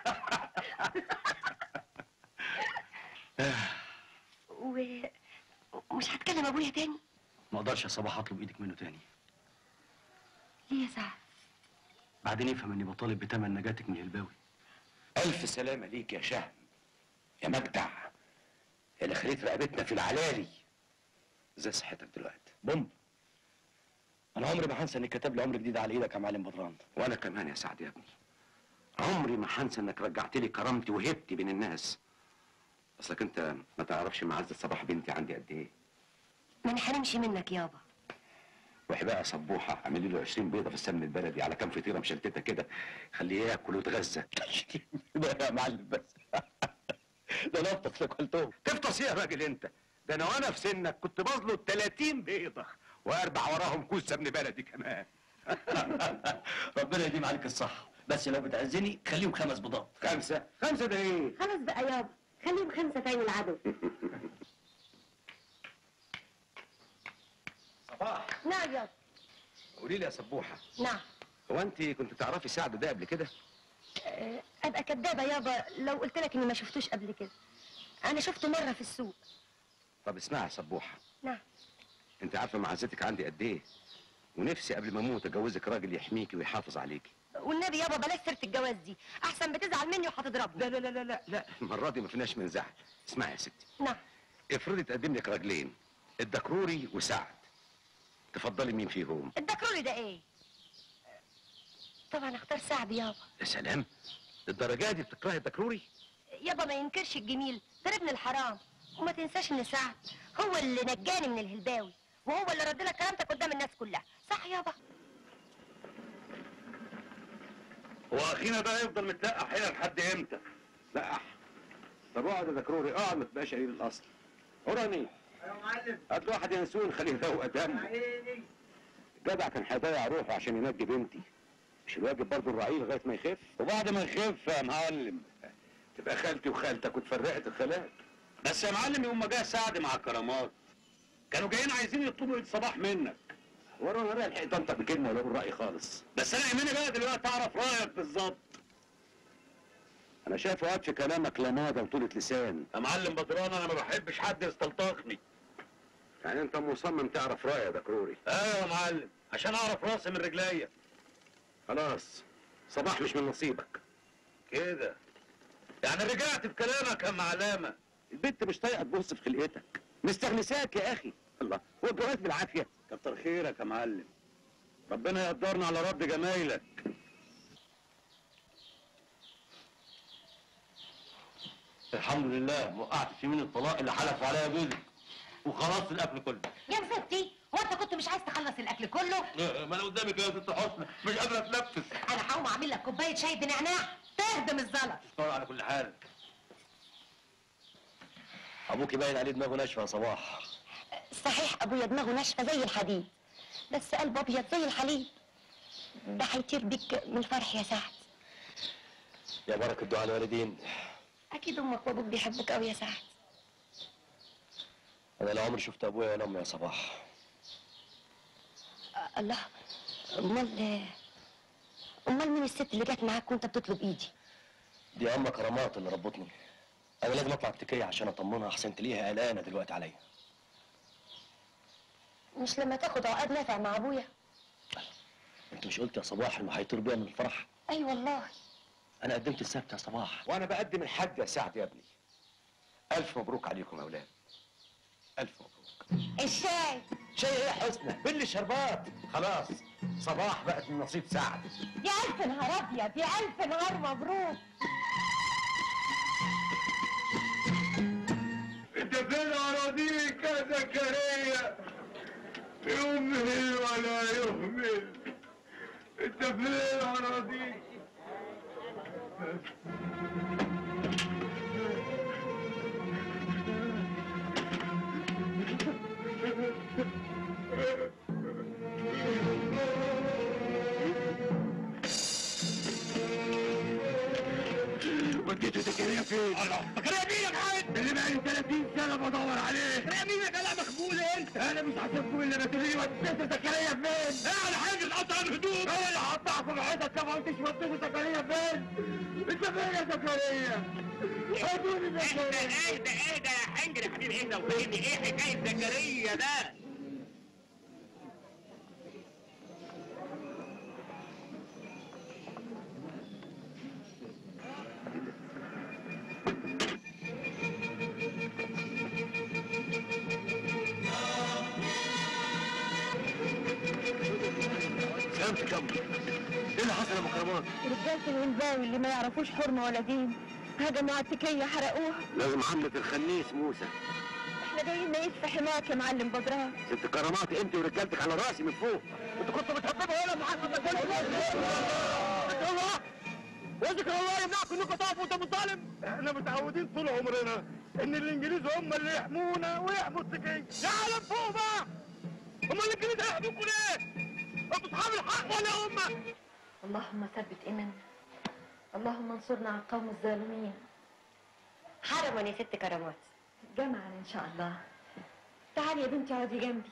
ومش هتكلم أبويا تاني ما اقدرش يا صباح اطلب ايدك منه تاني ليه يا سعد؟ بعدين يفهم اني بطالب بتمن نجاتك من الهلباوي ألف سلامة ليك يا شهم يا مجدع يا اللي خليت رقبتنا في العلالي ازاي صحتك دلوقتي؟ بوم انا عمري ما هنسى انك كتب لي عمر جديد على ايدك يا معلم بدران وانا كمان يا سعد يا ابني عمري ما هنسى انك رجعت لي كرامتي وهبتي بين الناس اصلك انت ما تعرفش معزة صباح بنتي عندي قد ايه ما أنا هنمشي منك يابا روحي بقى يا صبوحه اعملي له 20 بيضه في السمن البلدي على كام فطيره مشلتته كده خليه ياكل ويتغذى ده يا معلم بس ده انا افطس لك قلتهم تفطس ايه يا راجل انت ده انا وانا في سنك كنت بظلط 30 بيضه واربع وراهم كوز سمن بلدي كمان ربنا يديم عليك الصحة بس لو بتعزني خليهم خمس بيضات خمسة خمسة ده ايه؟ خلاص بقى يابا خليهم خمسة في عين العدو صباح نعم يابا قولي لي يا سبوحه نعم هو انت كنت تعرفي سعد ده قبل كده أه، ابقى كدابه يابا لو قلت لك اني ما شفتوش قبل كده انا شفته مره في السوق طب اسمعي يا سبوحه نعم انت عارفه معزتك عندي قد ايه ونفسي قبل ما اموت اجوزك راجل يحميكي ويحافظ عليكي والنبي يابا بلاش سيره الجواز دي احسن بتزعل مني وهتضربني لا لا لا لا لا لا المره دي ما فيناش من زعل اسمعي يا ستي نعم افرضي تقدم لك راجلين الدكروري وسعد تفضلي مين فيهم الدكروري ده ايه طبعا اختار سعد يابا يا سلام الدرجه دي بتكرهي الدكروري يابا ما ينكرش الجميل ده ابن الحرام وما تنساش ان سعد هو اللي نجاني من الهلباوي وهو اللي رد لك كرامتك قدام الناس كلها صح يابا هو اخينا ده هيفضل متلقح هنا لحد امتى؟ لقح طب اقعد يا دكروري اقعد ما تبقاش قليل الاصل وراني ايوه معلم هات له واحد ينسون خليه يروق دمه عيني جدع كان هيضيع روحه عشان ينجي بنتي مش الواجب برضه الرعيل لغايه ما يخف وبعد ما يخف يا معلم تبقى خالتي وخالتك وتفرقت الخالات بس يا معلم يوم ما جه سعد مع الكرامات كانوا جايين عايزين يطلبوا ايد صباح منك ورانا رايح الحق طنطا بكلمه ولا بالراي خالص بس انا يهمني بقى دلوقتي اعرف رايك بالظبط انا شايف وقت في كلامك لماضه وطولة لسان يا معلم بدران انا ما بحبش حد يستلطخني يعني انت مصمم تعرف رايي يا دكروري ايوه يا معلم عشان اعرف راسي من رجليا خلاص صباح مش من نصيبك كده يعني رجعت في كلامك يا معلمه البنت مش طايقه تبص في خلقتك مستغنساك يا اخي الله هو الجواز بالعافيه كتر خيرك يا معلم ربنا يقدرنا على رد جمايلك الحمد لله وقعت في يمين الطلاق اللي حلف عليها جوزي وخلصت الاكل كله يا ستي هو انت كنت مش عايز تخلص الاكل كله ما انا قدامك يا ست حسن مش قادره اتنفس انا هقوم اعمل لك كوبايه شاي بنعناع تهدم الزلط اشكرا على كل حال ابوكي باين عليه دماغه ناشفه يا صباح صحيح ابويا دماغه ناشفه زي الحديد بس قلبه ابيض زي الحليب ده هيطير بيك من الفرح يا سعد يا بركه دعاء الوالدين اكيد امك وابوك بيحبوك قوي يا سعد انا لا عمري شفت ابويا ولا امي يا صباح أه الله امال امال مين الست اللي جت معاك وانت بتطلب ايدي دي ام كرامات اللي ربطني انا لازم اطلع اتكيه عشان اطمنها احسن تلاقيها قلقانه دلوقتي عليا مش لما تاخد عقد نافع مع ابويا انت مش قلت يا صباح انه هيطير بيا من الفرح اي والله انا قدمت السبت يا صباح وانا بقدم الحد يا سعد يا ابني الف مبروك عليكم يا اولاد الف مبروك الشاي شيء ايه يا حسنى بل شربات خلاص صباح بقت من نصيب سعد يا الف نهار ابيض يا الف نهار مبروك انت فين اراضيك يا زكريا يهمل ولا يهمل انت فين اراضيك وديته زكريا فين؟ زكريا مين يا محمد؟ اللي بقالي 30 سنه بدور عليه زكريا مين يا جدع مخبول انت؟ انا مش هسيبكم الا ما تقولي لي وديته زكريا فين؟ اعلى حاجه تقطع الهدوم انا اللي هقطعكم حتت لما قلتش وديته زكريا فين؟ انت فين يا زكريا؟ ودوني زكريا اهدى اهدى يا حنجر يا حبيبي اهدى وفهمني ايه حكايه زكريا ده؟ سلامتك يا كم ايه اللي حصل يا مكرمات؟ رجالة الهلباوي اللي ما يعرفوش حرمة ولا دين هجموا على التكية حرقوها لازم عملة الخنيس موسى احنا جايين نعيش في حماك يا معلم بدران ست كرامات انت ورجالتك على راسي من فوق انتوا كنتوا بتهببوا هنا معاكم ذكر الله وذكر الله يمنعكم انكم تقفوا قدام الظالم احنا متعودين طول عمرنا ان الانجليز هم اللي يحمونا ويحموا السكين يا عالم فوق بقى هم الانجليز هيحموكوا ليه؟ انت اصحاب الحق ولا امك اللهم ثبت إيماننا اللهم انصرنا على القوم الظالمين حرما يا ست كرامات جمعا إن شاء الله تعالي يا بنتي اقعدي جنبي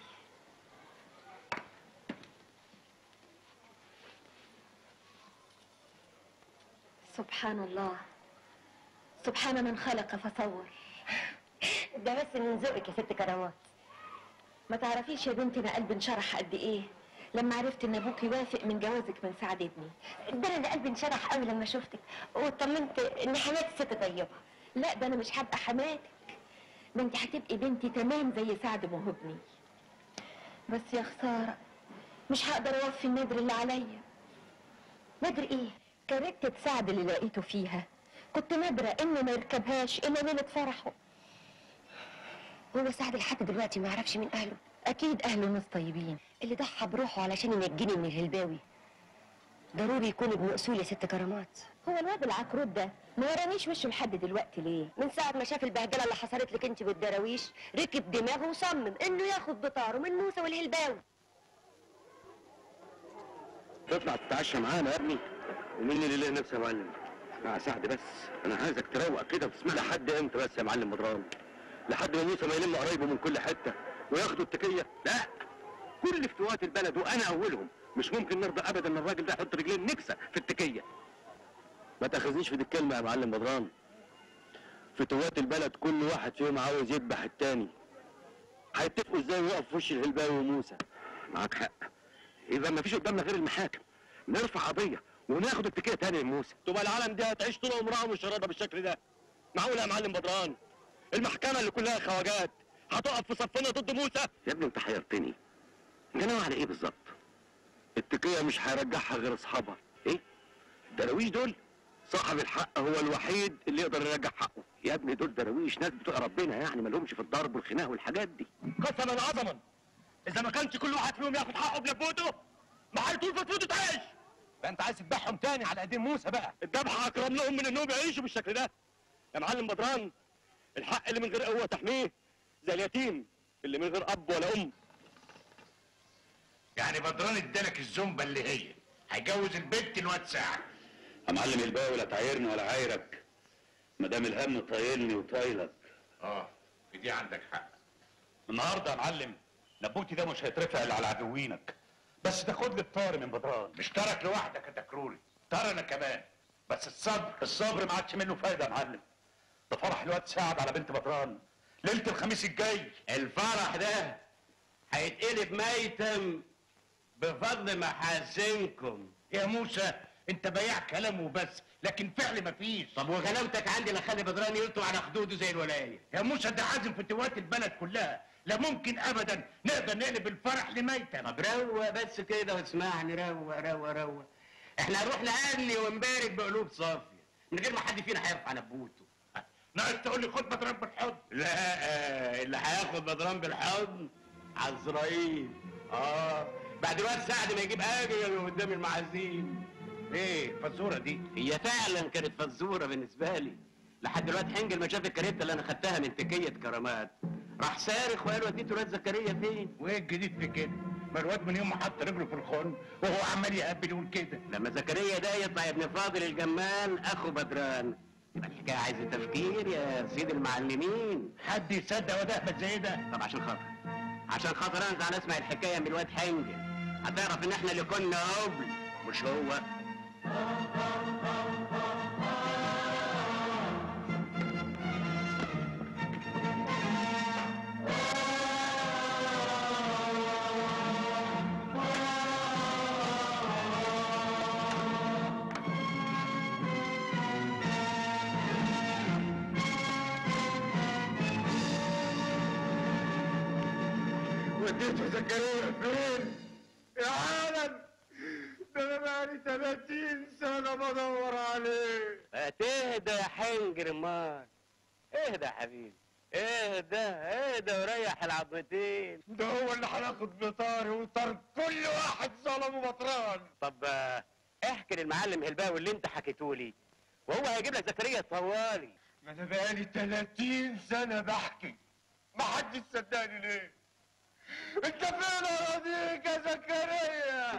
سبحان الله سبحان من خلق فصور ده بس من ذوقك يا ست كرامات ما تعرفيش يا بنتي انا قلبي انشرح قد ايه لما عرفت ان ابوك يوافق من جوازك من سعد ابني ده انا اللي قلبي انشرح قوي لما شفتك واطمنت ان حماتي ست طيبه لا ده انا مش هبقى حماتك ده انت هتبقي بنتي تمام زي سعد ما هو ابني بس يا خساره مش هقدر اوفي النذر اللي عليا نذر ايه كاركتة سعد اللي لقيته فيها كنت نادرة انه ما يركبهاش الا ليلة فرحه هو سعد لحد دلوقتي ما يعرفش من اهله اكيد اهله ناس طيبين اللي ضحى بروحه علشان ينجيني من الهلباوي ضروري يكون ابن اصول يا ست كرامات هو الواد العكروت ده ما ورانيش وشه لحد دلوقتي ليه من ساعة ما شاف البهدلة اللي حصلت لك انت والدراويش ركب دماغه وصمم انه ياخد بطاره من موسى والهلباوي تطلع تتعشى معانا يا ابني ومين اللي ليه نفسه يا معلم اسمع يا سعد بس انا عايزك تروق كده وتسمع لحد امتى بس يا معلم بدران لحد ما موسى ما يلم قرايبه من كل حته وياخدوا التكيه لا كل فتوات البلد وانا اولهم مش ممكن نرضى ابدا ان الراجل ده يحط رجلين نكسه في التكيه ما تاخذنيش في دي الكلمه يا معلم بدران فتوات البلد كل واحد فيهم عاوز يذبح التاني هيتفقوا ازاي يقف في وش الهلباوي وموسى معاك حق يبقى ما فيش قدامنا غير المحاكم نرفع قضيه وناخد التكيه تاني من موسى تبقى العالم دي هتعيش طول عمرها مشرده بالشكل ده معقول يا معلم بدران المحكمه اللي كلها خواجات هتقف في صفنا ضد موسى يا ابني انت حيرتني انت ناوي على ايه بالظبط التكيه مش هيرجعها غير اصحابها ايه الدراويش دول صاحب الحق هو الوحيد اللي يقدر يرجع حقه يا ابني دول دراويش ناس بتوع ربنا يعني ما لهمش في الضرب والخناق والحاجات دي قسما عظما اذا ما كانش كل واحد فيهم ياخد حقه بلبوته ما هيطول فتفوته تعيش بقى انت عايز تذبحهم تاني على ايدين موسى بقى الذبح اكرم لهم من انهم يعيشوا بالشكل ده يا معلم بدران الحق اللي من غير قوه تحميه زي اليتيم اللي من غير اب ولا ام يعني بدران ادالك الزنبه اللي هي هيجوز البنت الواد ساعه يا معلم الباقي ولا تعايرني ولا عايرك ما دام الهم طايلني وطايلك اه في دي عندك حق النهارده يا معلم نبوتي ده مش هيترفع الا على عدوينك بس تاخد لي الطار من بدران مش ترك لوحدك يا تكروري ترى انا كمان بس الصبر الصبر ما عادش منه فايده يا معلم ده فرح الواد سعد على بنت بدران ليله الخميس الجاي الفرح ده هيتقلب ميتم بفضل محاسنكم يا موسى انت بياع كلام وبس لكن فعل مفيش طب وغلاوتك عندي لا خلي بدران يلطوا على خدوده زي الولايه يا موسى ده عازم فتوات البلد كلها لا ممكن ابدا نقدر نقلب الفرح لميتم طب روق بس كده واسمعني روق روق روق احنا هنروح نهني ونبارك بقلوب صافيه من غير ما حد فينا هيرفع نبوته ناقص تقول لي خد بدران بالحضن لا اللي هياخد بدران بالحضن عزرائيل اه بعد الواد سعد ما يجيب اجل قدام المعازيم ايه الفزوره دي هي فعلا كانت فزوره بالنسبه لي لحد دلوقتي حنجل ما شاف الكاريتا اللي انا خدتها من تكيه كرامات راح صارخ وقال وديته الواد زكريا فين وايه الجديد في كده ما الواد من يوم ما حط رجله في الخن وهو عمال يهبل يقول كده لما زكريا ده يطلع ابن فاضل الجمال اخو بدران يبقى الحكايه عايزه تفكير يا سيد المعلمين حد يصدق وده احمد زي ده طب عشان خاطر عشان خاطر انزع على اسمع الحكايه من الواد حنجل هتعرف ان احنا اللي كنا قبل مش هو وديته زكريا فين؟ يا عالم ده انا بقالي 30 سنه بدور عليه هتهدى يا حنجر مار اهدى يا حبيبي اهدى اهدى وريح العضمتين ده هو اللي هياخد بطاري وطار كل واحد ظلمه بطران طب آه، احكي للمعلم هلباوي اللي انت حكيته لي وهو هيجيب لك زكريا طوالي ما انا بقالي 30 سنه بحكي ما حدش صدقني ليه انت فين اراضيك يا زكريا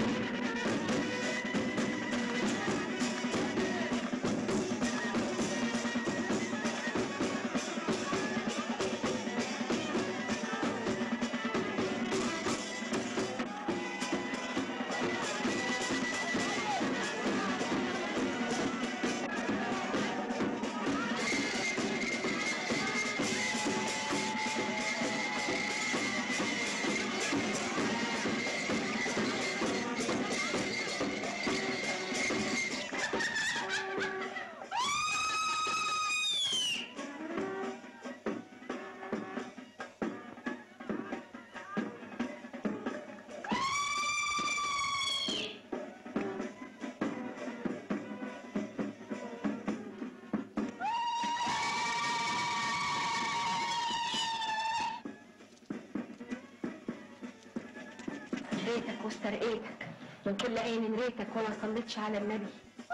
ريتك واسترقيتك من كل عين ريتك ولا صليتش على النبي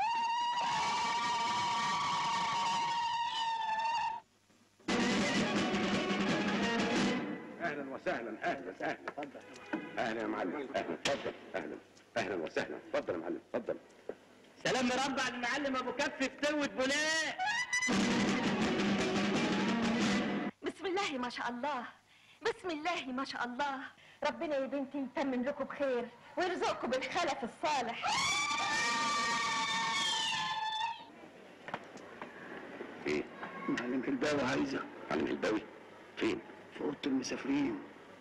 اهلا وسهلا اهلا اهلا اهلا يا معلم اهلا اتفضل اهلا اهلا وسهلا اتفضل يا معلم اتفضل سلام مربع المعلم ابو كف فتوة بولاق بسم الله ما شاء الله بسم الله ما شاء الله ربنا يا بنتي يتمم لكم بخير ويرزقكم بالخلف الصالح ايه معلم الباوي عايزة معلم الباوي فين في اوضه المسافرين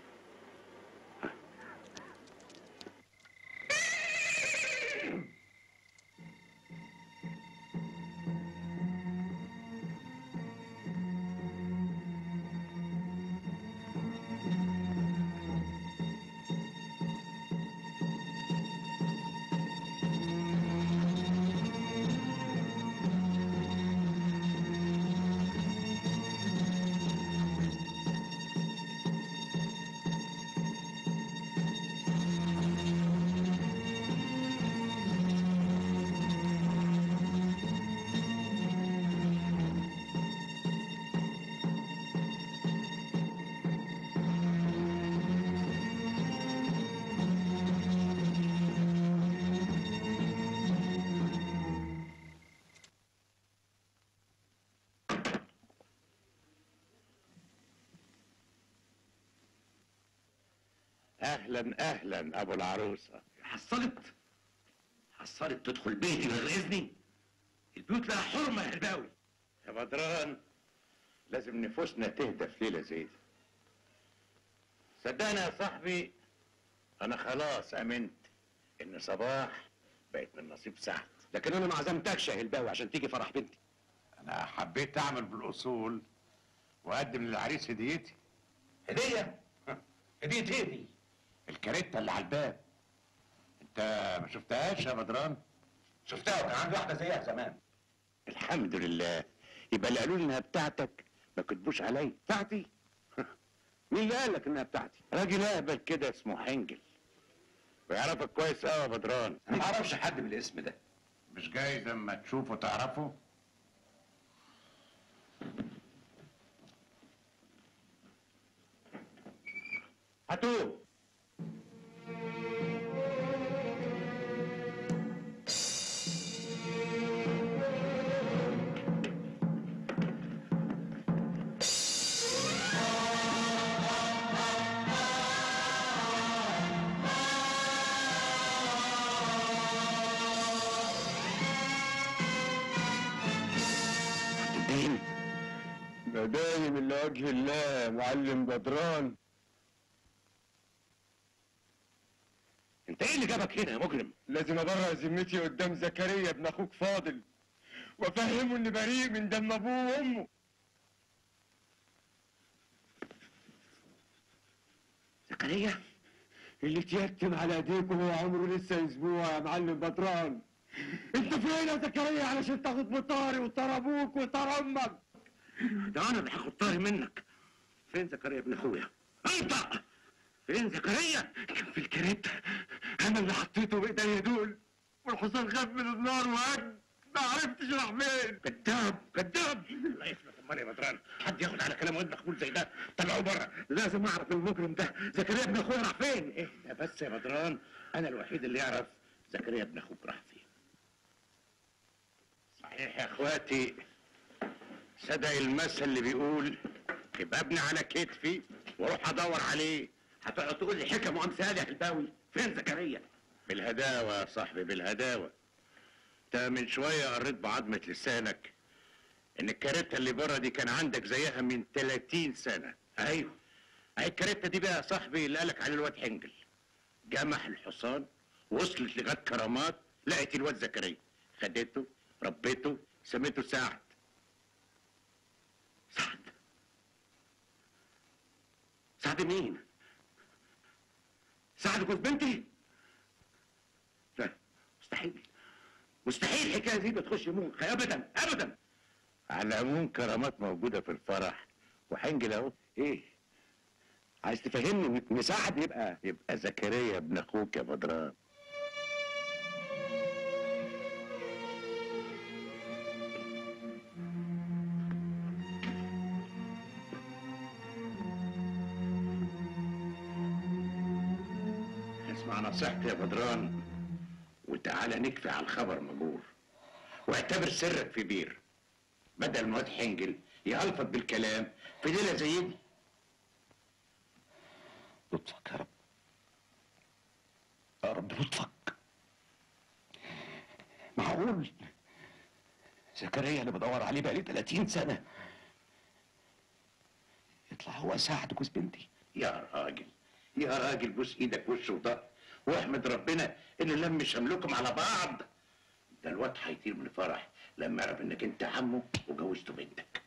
اهلا اهلا ابو العروسه حصلت حصلت تدخل بيتي من غير اذني البيوت لها حرمه يا هرباوي يا بدران لازم نفوسنا تهدى في ليله زي دي صدقني يا صاحبي انا خلاص امنت ان صباح بقت من نصيب سعد لكن انا ما عزمتكش يا هلباوي عشان تيجي فرح بنتي انا حبيت اعمل بالاصول واقدم للعريس هديتي هديه هديه ايه دي الكاريتا اللي على الباب انت ما شفتهاش يا بدران شفتها وكان عندي واحده زيها زمان الحمد لله يبقى اللي قالوا لي انها بتاعتك ما كتبوش عليا بتاعتي مين اللي قال لك انها بتاعتي راجل اهبل كده اسمه حنجل ويعرفك كويس قوي يا بدران انا ما اعرفش حد بالاسم ده مش جايز اما تشوفه تعرفه هاتوه مدايم لوجه الله يا معلم بدران انت ايه اللي جابك هنا يا مجرم لازم ابرر ذمتي قدام زكريا ابن اخوك فاضل وافهمه اني بريء من دم ابوه وامه زكريا اللي اتيتم على ايديك وهو عمره لسه اسبوع يا معلم بدران انت فين يا زكريا علشان تاخد مطاري وطار ابوك وطار امك ده انا اللي هاخد طاري منك فين زكريا ابن اخويا انت فين زكريا كان في الكريت انا اللي حطيته بايديا دول والحصان خاف من النار وهج ما عرفتش راح فين كذاب كذاب الله يخلص امال يا بدران حد ياخد على كلام ابن مخبول زي ده طلعوه بره لازم اعرف المجرم ده زكريا ابن اخويا راح فين ايه بس يا بدران انا الوحيد اللي يعرف زكريا ابن اخوك راح فين صحيح يا اخواتي صدق المثل اللي بيقول يبقى ابني على كتفي واروح ادور عليه هتقعد تقول لي حكم وامثال يا الباوي فين زكريا بالهداوه يا صاحبي بالهداوه انت من شويه قريت بعظمه لسانك ان الكارته اللي بره دي كان عندك زيها من 30 سنه ايوه اهي الكارته دي بقى يا صاحبي اللي قالك عليه الواد حنجل جمح الحصان وصلت لغايه كرامات لقت الواد زكريا خدته ربيته سميته سعد سعد سعد مين؟ سعد جوز بنتي؟ لا مستحيل مستحيل الحكايه دي بتخش مخي ابدا ابدا على العموم كرامات موجوده في الفرح وحنجل اهو ايه عايز تفهمني ان سعد يبقى يبقى زكريا ابن اخوك يا بدران اسمع نصيحتي يا بدران وتعالى نكفي على الخبر مجور واعتبر سرك في بير بدل ما حنجل يهلفط بالكلام في ليله زي دي لطفك يا رب يا رب لطفك معقول زكريا اللي بدور عليه بقالي 30 سنة يطلع هو سعد جوز بنتي يا راجل يا راجل بوس ايدك وش وضهر واحمد ربنا اللي لم شملكم على بعض ده الواد هيطير من الفرح لما يعرف انك انت عمه وجوزته بنتك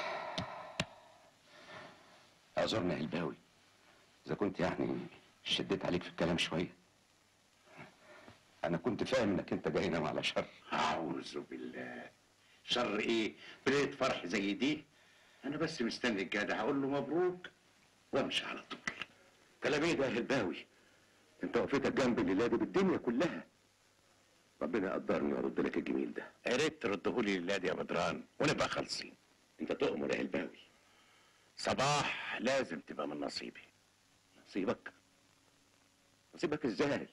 اعذرني يا الباوي اذا كنت يعني شديت عليك في الكلام شويه انا كنت فاهم انك انت جاي نام على شر اعوذ بالله شر ايه بليله فرح زي دي انا بس مستني الجدع هقول له مبروك وامشي على طول كلام ايه ده يا الباوي انت وقفتك جنب الليله دي بالدنيا كلها ربنا يقدرني وارد لك الجميل ده يا ريت تردهولي لله يا بدران ونبقى خالصين انت تؤمر يا الباوي صباح لازم تبقى من نصيبي نصيبك نصيبك ازاي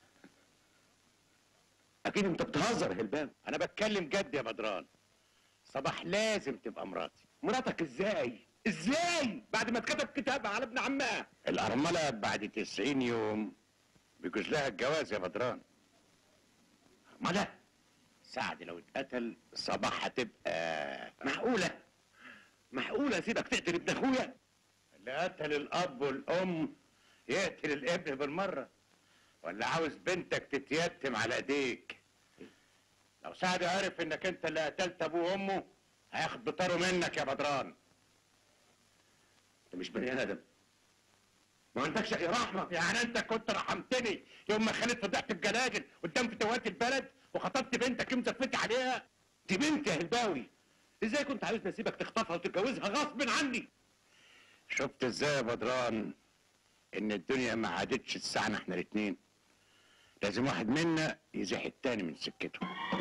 اكيد انت بتهزر يا الباوي انا بتكلم جد يا بدران صباح لازم تبقى مراتي مراتك ازاي ازاي بعد ما اتكتب كتاب على ابن عمها الأرملة بعد تسعين يوم بيجوز لها الجواز يا بدران أرملة سعد لو اتقتل صباح هتبقى معقولة معقولة اسيبك تقتل ابن اخويا اللي قتل الأب والأم يقتل الابن بالمرة ولا عاوز بنتك تتيتم على ايديك لو سعد عرف انك انت اللي قتلت ابوه وامه هياخد بطاره منك يا بدران انت مش بني ادم ما عندكش اي رحمه يعني انت كنت رحمتني يوم ما خليت فضحت بجلاجل قدام فتوات البلد وخطبت بنتك يوم زفت عليها دي بنتي يا هلباوي ازاي كنت عاوزني اسيبك تخطفها وتتجوزها غصب عني شفت ازاي يا بدران ان الدنيا ما عادتش تسعنا احنا الاتنين لازم واحد منا يزيح التاني من سكته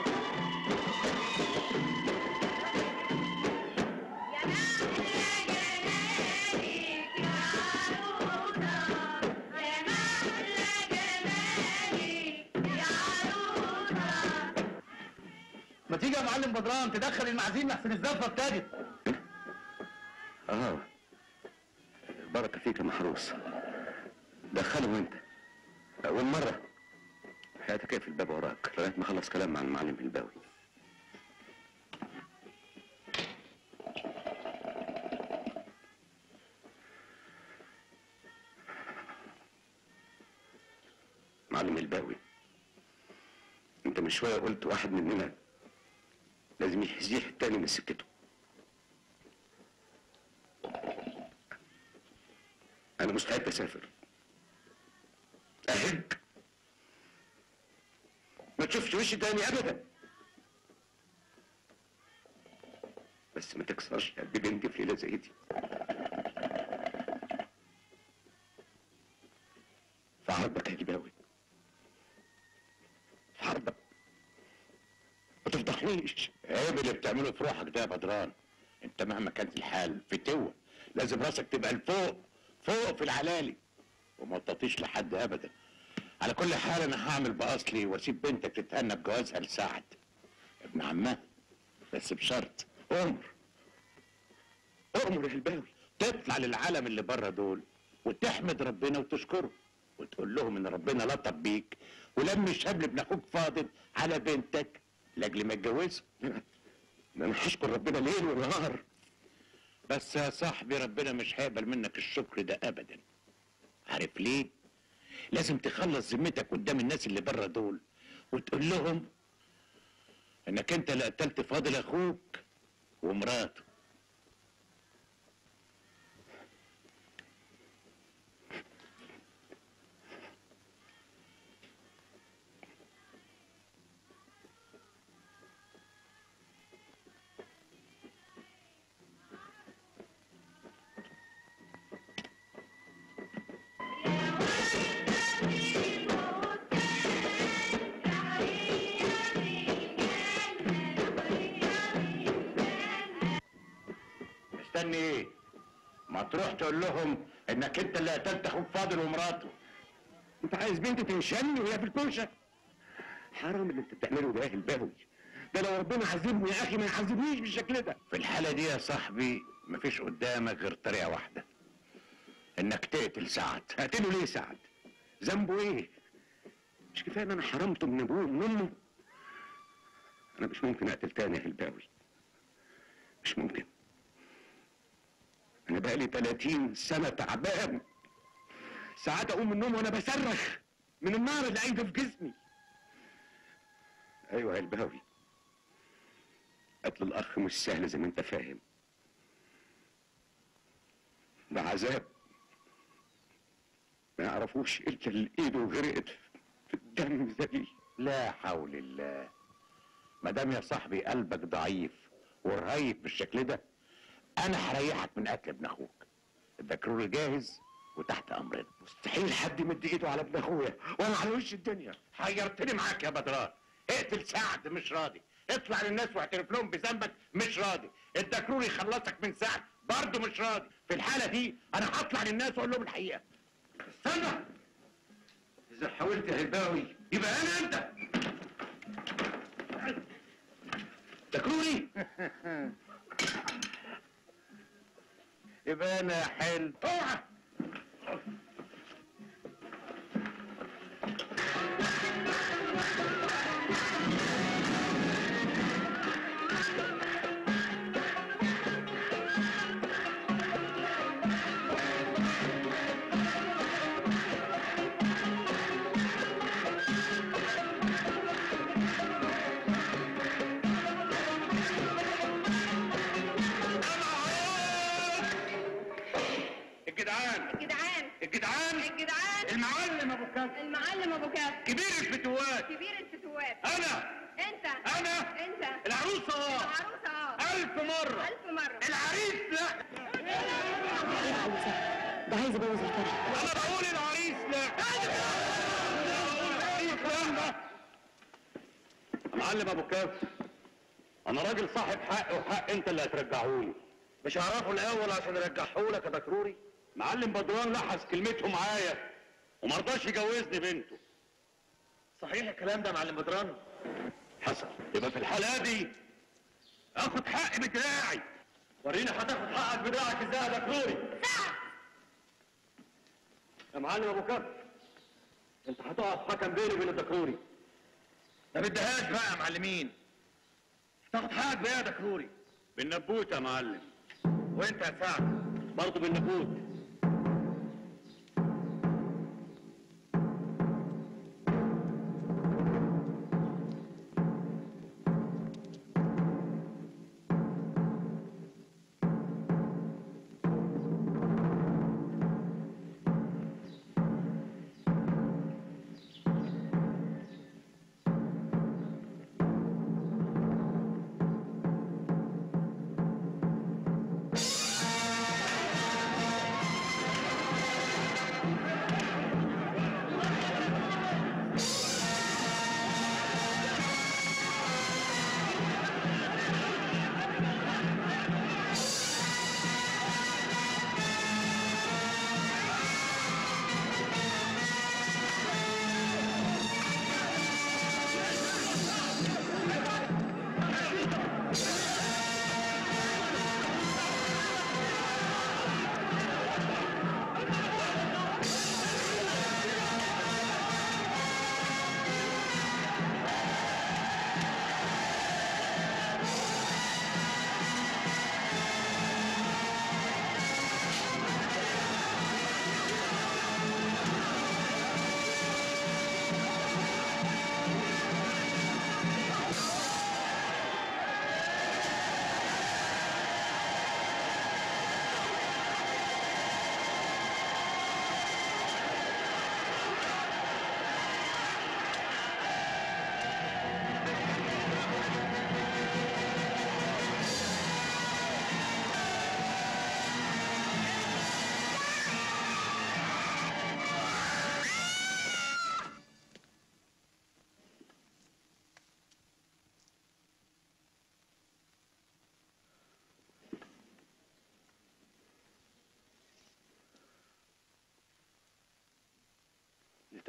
ما تيجي يا معلم بدران تدخل المعازيم لحسن الزفه ابتدت اه بركه فيك يا محروس دخلهم انت اول مره حياتك في الباب وراك لغايه ما اخلص كلام مع المعلم الباوي معلم الباوي انت من شويه قلت واحد مننا لازم يزيح التاني من سكته انا مستعد اسافر اهج ما تشوفش وشي تاني ابدا بس ما تكسرش قد بنتي في ليله زي دي في عرضك يا جباوي في عرضك ما تفضحنيش تخافيش عيب اللي بتعمله في روحك ده يا بدران انت مهما كانت الحال في توه لازم راسك تبقى لفوق فوق في العلالي وما تطيش لحد ابدا على كل حال انا هعمل باصلي واسيب بنتك تتهنى بجوازها لسعد ابن عمها بس بشرط امر امر يا الباوي تطلع للعالم اللي بره دول وتحمد ربنا وتشكره وتقول لهم ان ربنا لطف بيك ولم الشبل ابن اخوك فاضل على بنتك لاجل ما اتجوزها انا هشكر ربنا ليل ونهار بس يا صاحبي ربنا مش هيقبل منك الشكر ده ابدا عارف ليه لازم تخلص ذمتك قدام الناس اللي بره دول وتقول لهم انك انت اللي قتلت فاضل اخوك ومراته مستني ايه ما تروح تقول لهم انك انت اللي قتلت اخوك فاضل ومراته انت عايز بنتي تنشلني وهي في الكوشه حرام اللي انت بتعمله ده يا الباوي ده لو ربنا عذبني يا اخي ما يعذبنيش بالشكل ده في الحالة دي يا صاحبي مفيش قدامك غير طريقة واحدة انك تقتل سعد هقتله ليه سعد ذنبه ايه مش كفايه ان انا حرمته من ابوه ومن امه انا مش ممكن اقتل تاني يا الباوي مش ممكن انا بقالي 30 سنه تعبان ساعات اقوم من النوم وانا بصرخ من النار اللي قايده في جسمي ايوه يا الباوي قتل الاخ مش سهل زي ما انت فاهم ده عذاب ما يعرفوش الا اللي ايده غرقت في الدم زي لا حول الله ما دام يا صاحبي قلبك ضعيف ورهيف بالشكل ده انا هريحك من قتل ابن اخوك الدكرور جاهز وتحت امرنا مستحيل حد يمد ايده على ابن اخويا وانا على وش الدنيا حيرتني معاك يا بدران اقتل سعد مش راضي اطلع للناس واعترف لهم بذنبك مش راضي الدكرور يخلصك من سعد برضه مش راضي في الحاله دي انا هطلع للناس واقول لهم الحقيقه استنى اذا حاولت يا هلباوي يبقى انا انت دكروري يبقى انا حل اوعى الجدعان الجدعان الجدعان الجدعان المعلم ابو كف المعلم ابو كاف كبير الفتوات كبير الفتوات انا انت أنا؟ انت العروسه اه العروسه اه الف مره الف مره العريس لا ده عايز يبوظ الفرح انا بقول العريس لا العريس لا معلم ابو كاف انا راجل صاحب حق وحق انت اللي هترجعهولي مش هعرفه الاول عشان ارجعهولك يا دكروري معلم بدران لحس كلمته معايا وما رضاش يجوزني بنته صحيح الكلام ده يا معلم بدران حصل يبقى في الحالة دي اخد حقي بدراعي وريني هتاخد حقك بدراعك ازاي يا دكتوري يا معلم ابو كف انت هتقف حكم بيني وبين الدكروري ما بدهاش بقى يا معلمين تاخد حقك بقى يا دكروري بالنبوت يا معلم وانت يا سعد برضه بالنبوت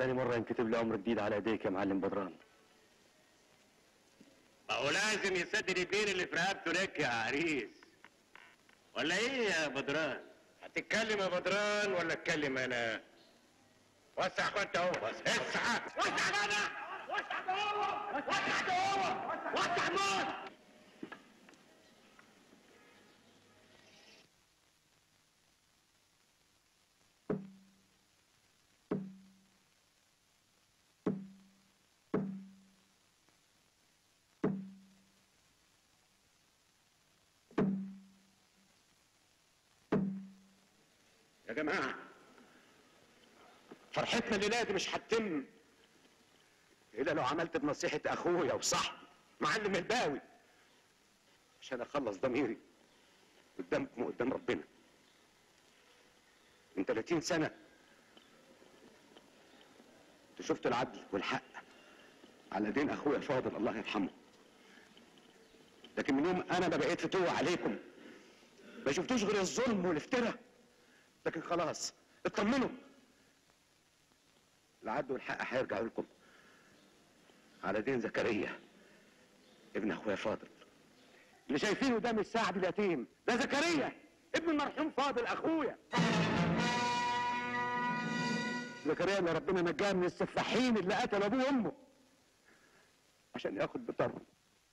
تاني مرة ينكتب لي عمر جديد على ايديك يا معلم بدران ما هو لازم يسدد الدين اللي في رقبته لك يا عريس ولا ايه يا بدران هتتكلم يا بدران ولا اتكلم انا وسع كنت اهو بس اسعى وسع انا وسع ده هو وسع ده هو وسع موت يا جماعة فرحتنا الليلة دي مش هتتم إلا لو عملت بنصيحة أخويا وصاحبي معلم الباوي عشان أخلص ضميري قدامكم وقدام ربنا من 30 سنة انتوا شفتوا العدل والحق على ايدين اخويا فاضل الله يرحمه لكن من يوم انا ما بقيت فتوة عليكم ما شفتوش غير الظلم والافتراء لكن خلاص اطمنوا العدل والحق هيرجعوا لكم على دين زكريا ابن اخويا فاضل اللي شايفينه ده مش سعد اليتيم ده زكريا ابن المرحوم فاضل اخويا زكريا اللي ربنا نجاه من السفاحين اللي قتلوا ابوه وامه عشان ياخد بطره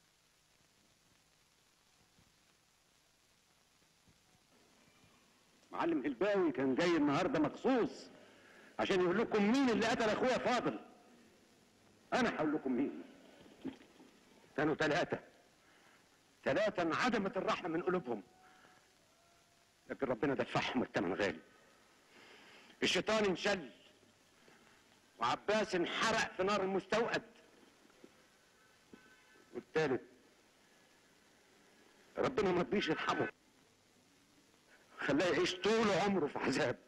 معلم هلباوي كان جاي النهارده مخصوص عشان يقول لكم مين اللي قتل اخويا فاضل انا هقول لكم مين كانوا ثلاثة ثلاثة انعدمت الرحمة من قلوبهم لكن ربنا دفعهم الثمن غالي الشيطان انشل وعباس انحرق في نار المستوقد والثالث ربنا ما رضيش يرحمه خلاه يعيش طول عمره في عذاب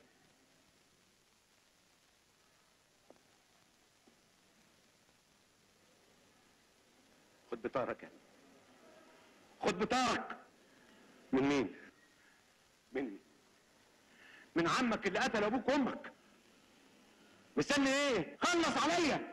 خد بطارك يعني. خد بطارك من مين مني من عمك اللي قتل ابوك وامك مستني ايه خلص عليا